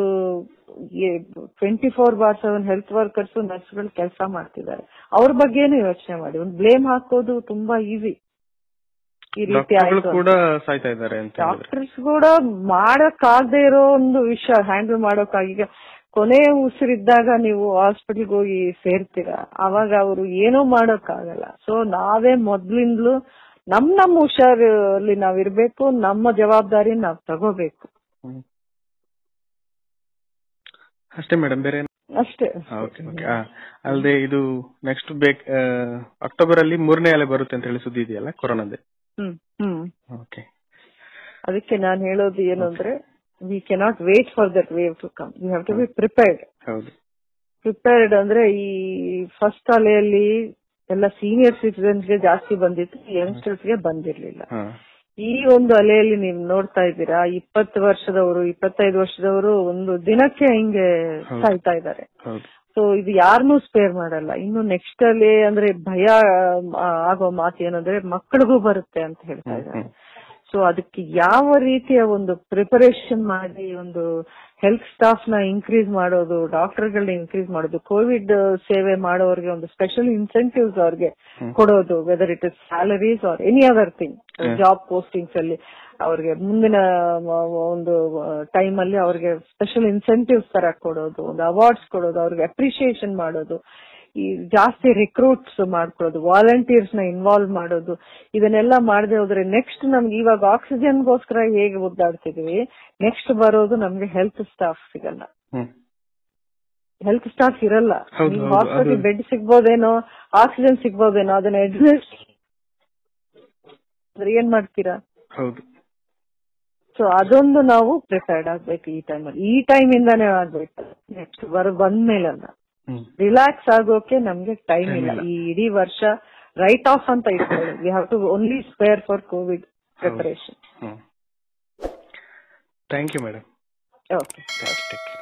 twenty four by seven health workers ನರ್ಸ್ಗಳು ಕೆಲಸ ಮಾಡ್ತಿದ್ದಾರೆ ಅವ್ರ ಬಗ್ಗೆನೂ ಯೋಚನೆ ಮಾಡಿ ಒಂದು ಬ್ಲೇಮ್ ಹಾಕೋದು ತುಂಬಾ ಈಸಿ ಈ ರೀತಿ ಡಾಕ್ಟರ್ಗಳು ಆಯ್ತು ಕೂಡ ಸಾಯ್ತಾ ಇದ್ದಾರೆ ಅಂತ ಹೇಳಿದ್ರೆ ಡಾಕ್ಟರ್ಸ್ ಕೂಡ ಮಾಡಕ್ ಆಗದೆ ಇರೋ ಒಂದು ವಿಷಯ ಹ್ಯಾಂಡಲ್ ಮಾಡೋಕ್ಕಾಗಿ ಈಗ ಕೊನೆ ಉಸಿರಿದ್ದಾಗ ನೀವು ಹಾಸ್ಪಿಟಲ್ಗೆ ಹೋಗಿ ಸೇರ್ತೀರಾ ಅವಾಗ ಅವರು ಏನೂ ಮಾಡೋಕ್ಕಾಗಲ್ಲ ಸೊ ನಾವೇ ಮೊದ್ಲಿಂದಲೂ ನಮ್ ನಮ್ ಹುಷಾರಲ್ಲಿ ನಾವ್ ಇರ್ಬೇಕು ನಮ್ಮ ಜವಾಬ್ದಾರಿ ನಾವ್ ತಗೋಬೇಕು ಹ್ಮ್. ಅಷ್ಟೇ ಮೇಡಮ್ ಬೇರೆ ಅಷ್ಟೇ ಓಕೆ ಓಕೆ ಅಲ್ಲದೆ ಇದು ನೆಕ್ಸ್ಟ್ ಬೇಕ್ ಅಕ್ಟೋಬರ್ ಅಲ್ಲಿ ಮೂರನೇ ಅಲೆ ಬರುತ್ತೆ ಅಂತ ಹೇಳಿ ಸುದ್ದಿ ಇದೆಯಲ್ಲ ಕೊರೋನಾದೆ ಹ್ಮ್ ಹ್ಮ್ ಓಕೆ ಅದಕ್ಕೆ ನಾನು ಹೇಳೋದು ಏನು ಅಂದ್ರೆ we cannot wait for that wave to come you have to be prepared ಹೌದು ಪ್ರಿಪೇರ್ಡ್ ಅಂದ್ರೆ ಈ ಫಸ್ಟ್ ಅಲೆಯಲ್ಲಿ ಎಲ್ಲ ಸೀನಿಯರ್ ಸಿಟಿಸನ್ಸ್ ಗೆ ಜಾಸ್ತಿ ಬಂದಿತ್ತು ಯಂಗ್ಸ್ಟರ್ಸ್ ಗೆ ಬಂದಿರ್ಲಿಲ್ಲ ಹಾ ಈ ಒಂದು ಅಲೆಯಲ್ಲಿ ನೀವು ನೋಡ್ತಾ ಇದ್ದೀರಾ ಇಪ್ಪತ್ತು ವರ್ಷದವರು ಇಪ್ಪತ್ತೈದು ವರ್ಷದವರು ಒಂದು ದಿನಕ್ಕೆ ಹಿಂಗೆ ಹೌದು. ಸಾಯ್ತಾ ಇದ್ದಾರೆ ಹೌದು ಸೊ ಇದು ಯಾರನ್ನೂ ಸ್ಪೇರ್ ಮಾಡಲ್ಲ ಇನ್ನು ನೆಕ್ಸ್ಟ್ ಅಲೆ ಅಂದ್ರೆ ಭಯ ಆ, ಆಗೋ ಮಾತು ಏನಂದ್ರೆ ಮಕ್ಕಳಿಗೂ ಬರುತ್ತೆ ಅಂತ ಹೇಳ್ತಾ ಹ್ಮ್, ಇದ್ದಾರೆ ಹ್ಮ್. ಸೊ ಅದಕ್ಕೆ ಯಾವ ರೀತಿಯ ಒಂದು ಪ್ರಿಪರೇಷನ್ ಮಾಡಿ ಒಂದು ಹೆಲ್ತ್ ಸ್ಟಾಫ್ ನ ಇನ್ಕ್ರೀಸ್ ಮಾಡೋದು ಡಾಕ್ಟರ್ಗಳನ್ನ ಇನ್ಕ್ರೀಸ್ ಮಾಡೋದು ಕೋವಿಡ್ ಸೇವೆ ಮಾಡೋರಿಗೆ ಒಂದು ಸ್ಪೆಷಲ್ ಇನ್ಸೆಂಟಿವ್ಸ್ ಅವ್ರಿಗೆ ಕೊಡೋದು whether it is salaries or any other thing job postings ಅಲ್ಲಿ ಅವ್ರಿಗೆ ಮುಂದಿನ ಮ- ಒಂದು ಟೈಮ್ ಅಲ್ಲಿ ಅವ್ರಿಗೆ ಸ್ಪೆಷಲ್ ಇನ್ಸೆಂಟಿವ್ಸ್ ತರ ಕೊಡೋದು ಒಂದು ಅವಾರ್ಡ್ಸ್ ಕೊಡೋದು ಅವ್ರಿಗೆ ಅಪ್ರಿಶಿಯೇಷನ್ ಮಾಡೋದು ಈ ಜಾಸ್ತಿ ರಿಕ್ರೂಟ್ಸ್ ಮಾಡ್ಕೊಳ್ಳೋದು ವಾಲಂಟಿಯರ್ಸ್ ನ ಇನ್ವಾಲ್ವ್ ಮಾಡೋದು ಇದನ್ನೆಲ್ಲ ಮಾಡದೆ ಹೋದ್ರೆ ನೆಕ್ಸ್ಟ್ ನಮ್ಗೆ ಇವಾಗ ಆಕ್ಸಿಜನ್ಗೋಸ್ಕರ ಹೇಗೆ ಒದ್ದಾಡ್ತಿದ್ವಿ ನೆಕ್ಸ್ಟ್ ಬರೋದು ನಮ್ಗೆ ಹೆಲ್ತ್ ಸ್ಟಾಫ್ ಸಿಗಲ್ಲ ಹ್ಮ್ ಹೆಲ್ತ್ ಸ್ಟಾಫ್ ಇರಲ್ಲ ಹೌದು, ಹೌದು, ಹಾಸ್ಪಿಟಲ್ ಅದು- ಬೆಡ್ ಸಿಗ್ಬೋದೇನೋ ಆಕ್ಸಿಜನ್ ಸಿಗ್ಬೋದೇನೋ ಅದನ್ನ ಅಡ್ಮಿಟ್ ಅಂದ್ರೆ ಏನ್ ಮಾಡ್ತೀರಾ ಹೌದು ಸೊ ಅದೊಂದು ನಾವು ಪ್ರಿಪೇರ್ಡ್ ಆಗ್ಬೇಕು ಈ ಟೈಮಲ್ಲಿ ಈ ಟೈಮ್ ಇಂದಾನೇ ಆಗ್ಬೇಕು ನೆಕ್ಸ್ಟ್ ಬರ ಬಂದ್ಮೇಲಲ್ಲ ಹ್ಮ್ ರಿಲ್ಯಾಕ್ಸ್ ಆಗೋಕೆ ನಮ್ಗೆ ಟೈಮ್ Time ಇಲ್ಲ ಇಲ್ಲ. ಈ ಇಡೀ ವರ್ಷ ರೈಟ್ ಆಫ್ ಅಂತ ಇಟ್ಕೊಳ್ಳಿ we have to only spare for Covid preparation hmm thank you madam okay take care